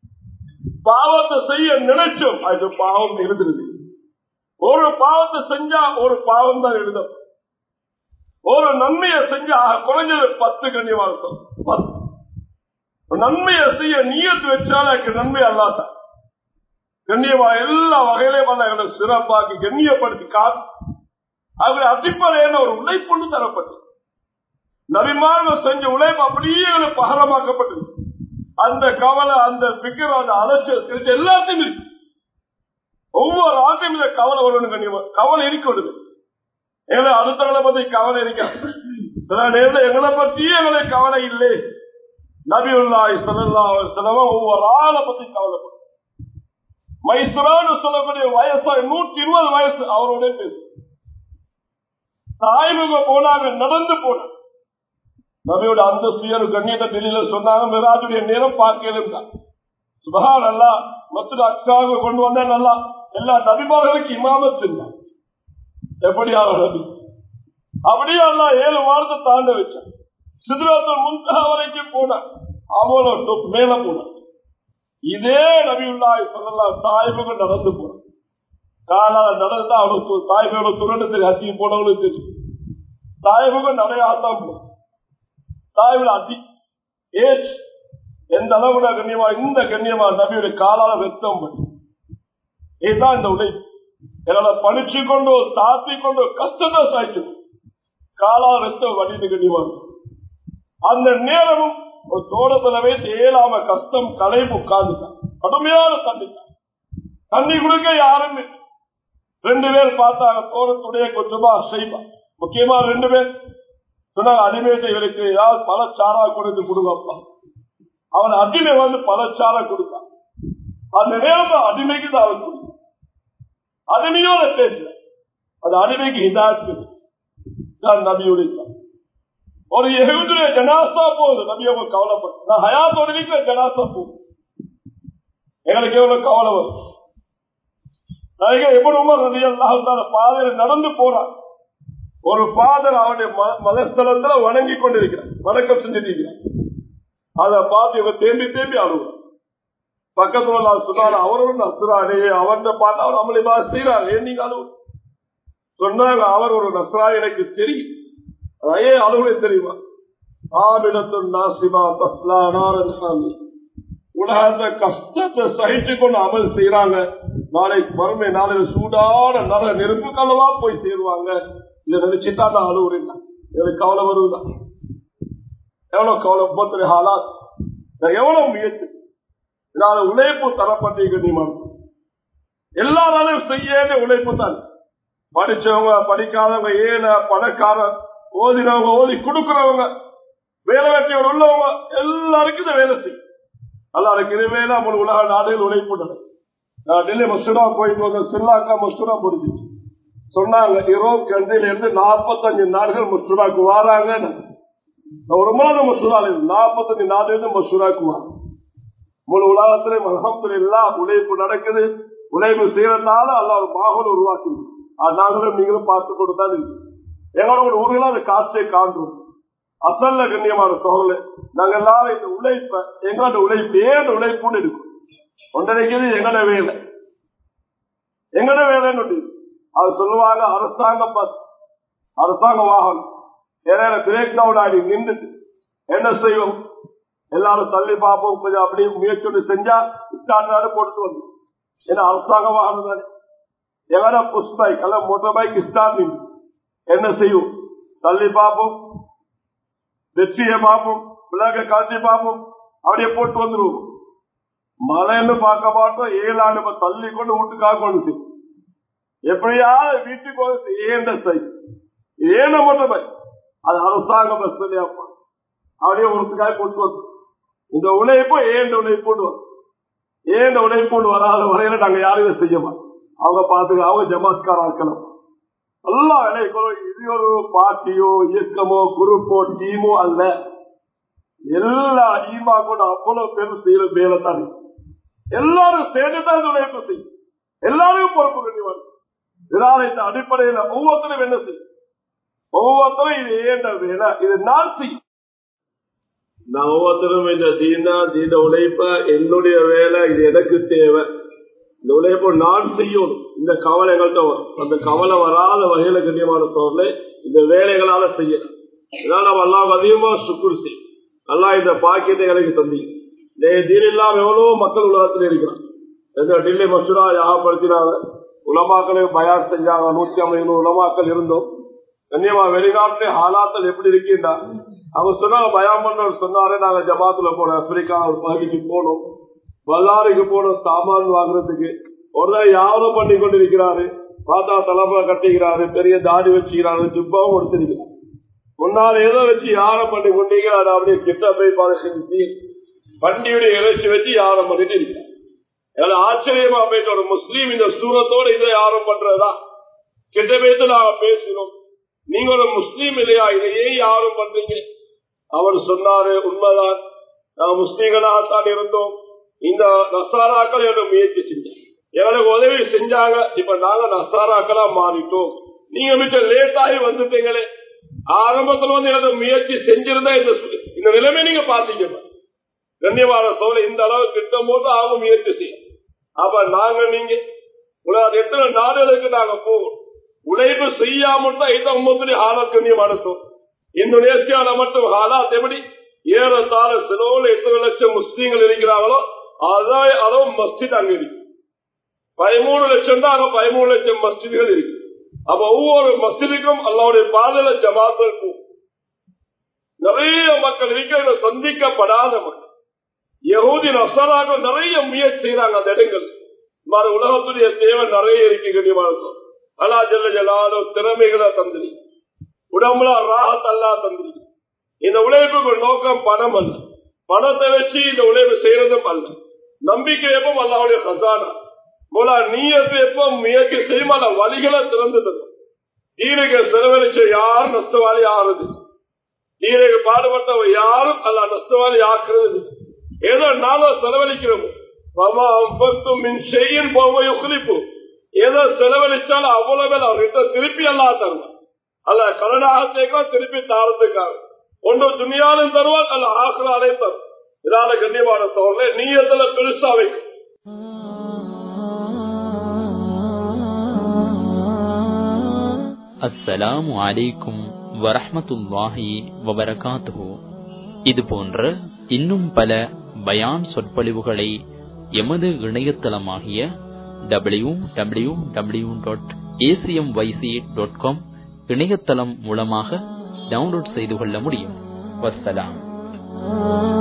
பாவத்தை செய்ய நினைச்சோம் அது பாவம் இருந்துருது ஒரு பாவத்தை செஞ்சா ஒரு பாவம் தான் எழுதும் ஒரு நன்மையை செஞ்சா குறைஞ்சது பத்து கண்ணியமாக பத்து நன்மையை செய்ய நீயத்து வச்சாலும் எனக்கு நன்மை அல்லாதான் கண்ணியமா எல்லா வகையிலையும் எங்களை சிறப்பாக்கி கண்ணியப்படுத்தி காத்து அது அடிப்படையான ஒரு உழைப்பு தரப்பட்டது நபிமார்கள் செஞ்ச உழைப்பு அப்படியே எங்களுக்கு பகரமாக்கப்பட்டது அந்த கவலை அந்த பிக்கர் அந்த அலட்சியம் எல்லாத்தையும் இருக்கு ஒவ்வொரு ஆட்டையும் இந்த கவலை வரணும் கண்ணியமா கவலை இருக்கிறது எங்களை அடுத்தவங்களை பத்தி கவலை இருக்காது சில நேரத்தில் எங்களை பத்தியே எங்களுக்கு கவலை இல்லை நபி உள்ளாய் சொல்லா சிலவா ஒவ்வொரு ஆளை பத்தி கவலைப்படும் மைசுரான்னு சொல்லக்கூடிய வயசா நூற்றி இருபது வயசு அவரோட பேசு தாய்முக போனாங்க நடந்து போனாங்க நபியோட அந்த சுயர் கண்ணியத்தை டெல்லியில சொன்னாங்க மிராஜுடைய நேரம் பார்க்க சுபகா நல்லா மற்ற அக்காக கொண்டு வந்தா நல்லா எல்லா நபிமார்களுக்கு இமாமத்து இல்லை எப்படியான நபி அப்படியே அல்லா ஏழு வாரத்தை தாண்ட வச்சான் சிதறத்தில் முன்கா வரைக்கும் போனான் அவ்வளோ மேல போனான் இதே நபியுல்லாய் சொல்லலாம் தாய்முக நடந்து போறான் காலால நடந்தா அவனுக்கு தாய்மையோட துரண்டத்தில் அத்தி போனவனுக்கு தெரியும் தாய்முகம் நடையாதான் போகும் தாய்வில் அதி ஏஜ் எந்த அளவுல கண்ணியமா இந்த கண்ணியமா நபியுடைய காலால வெத்தம் பண்ணி இதுதான் இந்த உழைப்பு எங்களை பணிச்சு கொண்டு தாத்தி கொண்டு கஷ்டத்தை சாய்க்கணும் காலால வெத்தம் வடிந்து கண்ணியமா அந்த நேரமும் ஒரு தோட்டத்துல வைத்து ஏழாம கஷ்டம் களைப்பு உட்கார்ந்துட்டான் கடுமையான தண்ணி தண்ணி கொடுக்க யாருமே ரெண்டு பேர் பார்த்தாங்க தோட்டத்துடைய கொஞ்சமா செய்வா முக்கியமா ரெண்டு பேர் சொன்னாங்க அடிமையத்தை இவருக்கு ஏதாவது பல சாரா கொடுத்து கொடுங்கப்பா அவன் அடிமை வந்து பலச்சார கொடுத்தான் அந்த நேரம் அடிமைக்கு தான் அவன் கொடுத்தான் அடிமையோட பேசல அது அடிமைக்கு ஹிதாத்து தான் நபியுடைய ஒரு எகுதுடைய ஜனாசா போகுது நபி அவங்க கவலைப்பட்டு நான் ஹயாத்தோட வீட்டுல ஜனாசா போகுது எங்களுக்கு எவ்வளவு கவலை வரும் எப்படி நபி அல்லாஹால பாதையில் நடந்து போறான் ஒரு பாதர் அவனுடைய மதஸ்தலத்துல வணங்கி கொண்டிருக்கிறான் வணக்கம் செஞ்சுட்டு இருக்கிறான் அதை பார்த்து இவன் தேம்பி தேம்பி அழுவான் பக்கத்துல நான் சொன்னாலும் அவரும் நசுரானே அவன் பார்த்து அவர் நம்மளை செய்யறாரு ஏன் நீங்க அழுவு சொன்னாங்க அவர் ஒரு நசுரா எனக்கு தெரியும் அதையே அழுவே தெரியுமா ஆபிடத்து நாசிமா தஸ்லா நாரன் உலகத்தை கஷ்டத்தை சகிச்சு கொண்டு அமல் செய்யறாங்க நாளைக்கு வறுமை நாளைக்கு சூடான நல்ல நெருப்பு கலவா போய் சேருவாங்க இதை நினைச்சுதான் நான் அழுவுறேன் எனக்கு கவலை வருவதுதான் எவ்வளவு கவலை முப்பத்தி ஹாலாத் எவ்வளவு முயற்சி இதனால உழைப்பு தரப்பட்டீங்க நீ எல்லாராலும் செய்ய உழைப்பு தான் படிச்சவங்க படிக்காதவங்க ஏழை பணக்கார ஓதினவங்க ஓதி கொடுக்கிறவங்க வேலை வெற்றியோடு உள்ளவங்க எல்லாருக்கும் இந்த வேலை செய்யும் எல்லாருக்கு இது வேலை நம்ம உலக நாடுகள் உழைப்பு டெல்லி மசூரா போயிட்டு ஸ்ரீலங்கா மசூரா முடிஞ்சிச்சு சொன்னாங்க யூரோப் கண்ட்ரில இருந்து நாற்பத்தஞ்சு நாடுகள் மசூராக்கு வராங்க ஒரு மாதம் மசூரா நாற்பத்தஞ்சு நாடுல இருந்து மசூராக்கு வராங்க முழு உலகத்திலே மகம்பு இல்லா உழைப்பு நடக்குது உழைப்பு செய்யறதுனால அல்ல ஒரு மாகோல் உருவாக்கி நாங்களும் நீங்களும் பார்த்து கொண்டுதான் இருக்கு எங்களோட ஊர்கள் அந்த காட்சியை காண்றோம் அசல்ல கண்ணியமான சோழல் நாங்க எல்லாரும் இந்த உழைப்ப எங்களோட உழைப்பு ஏன் உழைப்புன்னு இருக்கும் ஒன்றரைக்கிறது எங்கட வேலை எங்கட வேலைன்னு அது சொல்லுவாங்க அரசாங்க பஸ் அரசாங்க வாகனம் ஏன்னா பிரேக் டவுன் ஆடி நின்றுட்டு என்ன செய்வோம் எல்லாரும் தள்ளி பார்ப்போம் கொஞ்சம் அப்படியே முயற்சி செஞ்சா ஸ்டார்ட் போட்டு வந்து ஏன்னா அரசாங்க வாகனம் தானே எவன புஷ் பைக் அல்ல மோட்டர் பைக் ஸ்டார்ட் நின்று என்ன செய்யும் தள்ளி பார்ப்போம் வெற்றியை பார்ப்போம் பிள்ளைக கழட்டி பார்ப்போம் அப்படியே போட்டு வந்துருவோம் மழைன்னு பார்க்க மாட்டோம் ஏழு ஆண்டு தள்ளி கொண்டு வீட்டுக்காக கொண்டு செய்யும் எப்படியாவது வீட்டுக்கு வந்து ஏண்ட சை ஏன மோட்டர் பைக் அது அரசாங்க பஸ் இல்லையாப்பா அப்படியே ஒருத்துக்காக போட்டு வந்து இந்த உழைப்பு ஏண்ட உழைப்பு ஏண்ட உழைப்பு வராத வரையில நாங்க யாரும் இதை செய்ய மாட்டோம் அவங்க பாத்துக்க அவங்க ஜமாத்கார ஆக்கலாம் எல்லா வேலைகளும் இது ஒரு பார்ட்டியோ இயக்கமோ குரூப்போ டீமோ அல்ல எல்லா ஈமா கூட அவ்வளவு பேர் செய்யற வேலை தான் எல்லாரும் சேர்ந்துதான் உழைப்பு செய்யும் எல்லாரும் பொறுப்பு கண்டிப்பாங்க இதனால இந்த அடிப்படையில் ஒவ்வொருத்தரும் என்ன செய்யும் ஒவ்வொருத்தரும் இது ஏண்ட வேலை இது நான் செய்யும் நான் ஒவ்வொருத்தரும் இந்த தீனா தீன உழைப்ப என்னுடைய வேலை இது எனக்கு தேவை இந்த உழைப்பு நான் செய்யணும் இந்த கவலை எங்கள்கிட்ட வரும் அந்த கவலை வராத வகையில கண்ணியமான சோழனை இந்த வேலைகளால செய்யலாம் இதனால் நம்ம எல்லாம் அதிகமா சுக்குர் செய்யும் நல்லா இந்த பாக்கியத்தை எனக்கு தந்தி தீன் இல்லாம எவ்வளவோ மக்கள் உலகத்தில் இருக்கிறான் எங்க டில்லி மசூரா யாகப்படுத்தினாங்க உலமாக்களுக்கு பயார் செஞ்சாங்க நூத்தி ஐம்பது உலமாக்கள் இருந்தோம் கண்ணியமா வெளிநாட்டுல ஹாலாத்தல் எப்படி இருக்கீண்டா அவங்க சொன்னாங்க பயம் பண்ணவர் சொன்னாரு நாங்க ஜமாத்துல போனோம் ஆப்பிரிக்கா ஒரு பகுதிக்கு போனோம் பஜாருக்கு போனோம் சாமான் வாங்குறதுக்கு ஒரு யாரும் பண்ணி கொண்டிருக்கிறாரு பார்த்தா தலைமை கட்டிக்கிறாரு பெரிய தாடி வச்சுக்கிறாரு ஜிப்பாவும் கொடுத்திருக்கிறார் முன்னால் ஏதோ வச்சு யாரம் பண்ணி கொண்டிருக்கிறாரு அப்படியே கிட்ட போய் பாருங்க பண்டியுடைய இறைச்சி வச்சு யாரம் பண்ணிட்டு இருக்கிறார் ஆச்சரியமா போயிட்டு ஒரு முஸ்லீம் இந்த சூரத்தோட இதை யாரும் பண்றதா கிட்ட பேச நாங்க பேசினோம் நீங்க ஒரு முஸ்லீம் இல்லையா இதை ஏன் யாரும் பண்றீங்க அவர் சொன்னாரு உண்மைதான் நான் முஸ்லீம்களாகத்தான் இருந்தோம் இந்த நசாராக்கள் என்னோட முயற்சி செஞ்சாங்க எங்களுக்கு உதவி செஞ்சாங்க இப்ப நாங்க நசாராக்களா மாறிட்டோம் நீங்க மிச்ச லேட் ஆகி வந்துட்டீங்களே ஆரம்பத்துல வந்து எனது முயற்சி செஞ்சிருந்தா இந்த இந்த நிலைமை நீங்க பாத்தீங்க கண்ணியமான சோழ இந்த அளவு திட்டம் போது அவங்க முயற்சி செய்யும் அப்ப நாங்க நீங்க உலக எத்தனை நாடுகளுக்கு நாங்க போவோம் உழைப்பு செய்யாமல் தான் இந்த உம்மத்துடைய ஹாலத் கண்ணியமானத்தோம் இந்தோனேசியால மட்டும் ஹாலாத் எப்படி ஏறத்தாழ சிலோல எத்தனை லட்சம் முஸ்லீம்கள் இருக்கிறாங்களோ அதான் அளவு மஸ்ஜித் அங்க இருக்கு பதிமூணு லட்சம் தான் அங்க பதிமூணு லட்சம் மஸ்ஜிதுகள் இருக்கு அப்ப ஒவ்வொரு மஸ்ஜிதுக்கும் அல்லாவுடைய பாதல ஜமாத்தல் போகும் நிறைய மக்கள் இருக்கிற சந்திக்கப்படாத மக்கள் யகூதி நசராக நிறைய முயற்சி செய்யறாங்க அந்த இடங்கள் மாதிரி உலகத்துடைய தேவை நிறைய இருக்கு கண்ணியமான அல்லா ஜல்ல ஜலாலோ திறமைகளை தந்திரி உடம்புல ராகத் அல்லா தந்திரி இந்த உழைப்புக்கு நோக்கம் பணம் அல்ல பணத்தை வச்சு இந்த உழைப்பு செய்யறதும் அல்ல நம்பிக்கை எப்பவும் அல்லாவுடைய கசானா மூலா நீயத்து எப்போ முயற்சி செய்யுமா வழிகளை திறந்து தரும் தீனுக்கு செலவழிச்ச யாரும் நஷ்டவாளி ஆறுது தீனுக்கு பாடுபட்டவ யாரும் அல்ல நஷ்டவாளி ஆக்குறது ஏதோ நானும் செலவழிக்கிறோம் மின் செய்யும் போவையோ குளிப்பு ஏதோ செலவழிச்சாலும் அவ்வளவு மேல அவர்கிட்ட திருப்பி எல்லாம் தருவான் அல்ல கடனாக சேர்க்கலாம் திருப்பி தாரத்துக்காக ஒன்று துணியாலும் தருவான் அல்ல ஆசிராலையும் தரும் இதனால கண்ணியமான சோழர்களே நீ எதுல பெருசா வைக்கும் அஸ்ஸலாமு அலைக்கும் வரஹ்மத்துல்லாஹி வபரகாத்துஹு இது போன்ற இன்னும் பல பயான் சொற்பொழிவுகளை எமது இணையதளமாகிய W W W dot ACM YC dot com இணையதளம் மூலமாக டவுன்லோட் செய்து கொள்ள முடியும் வஸ்ஸலாம்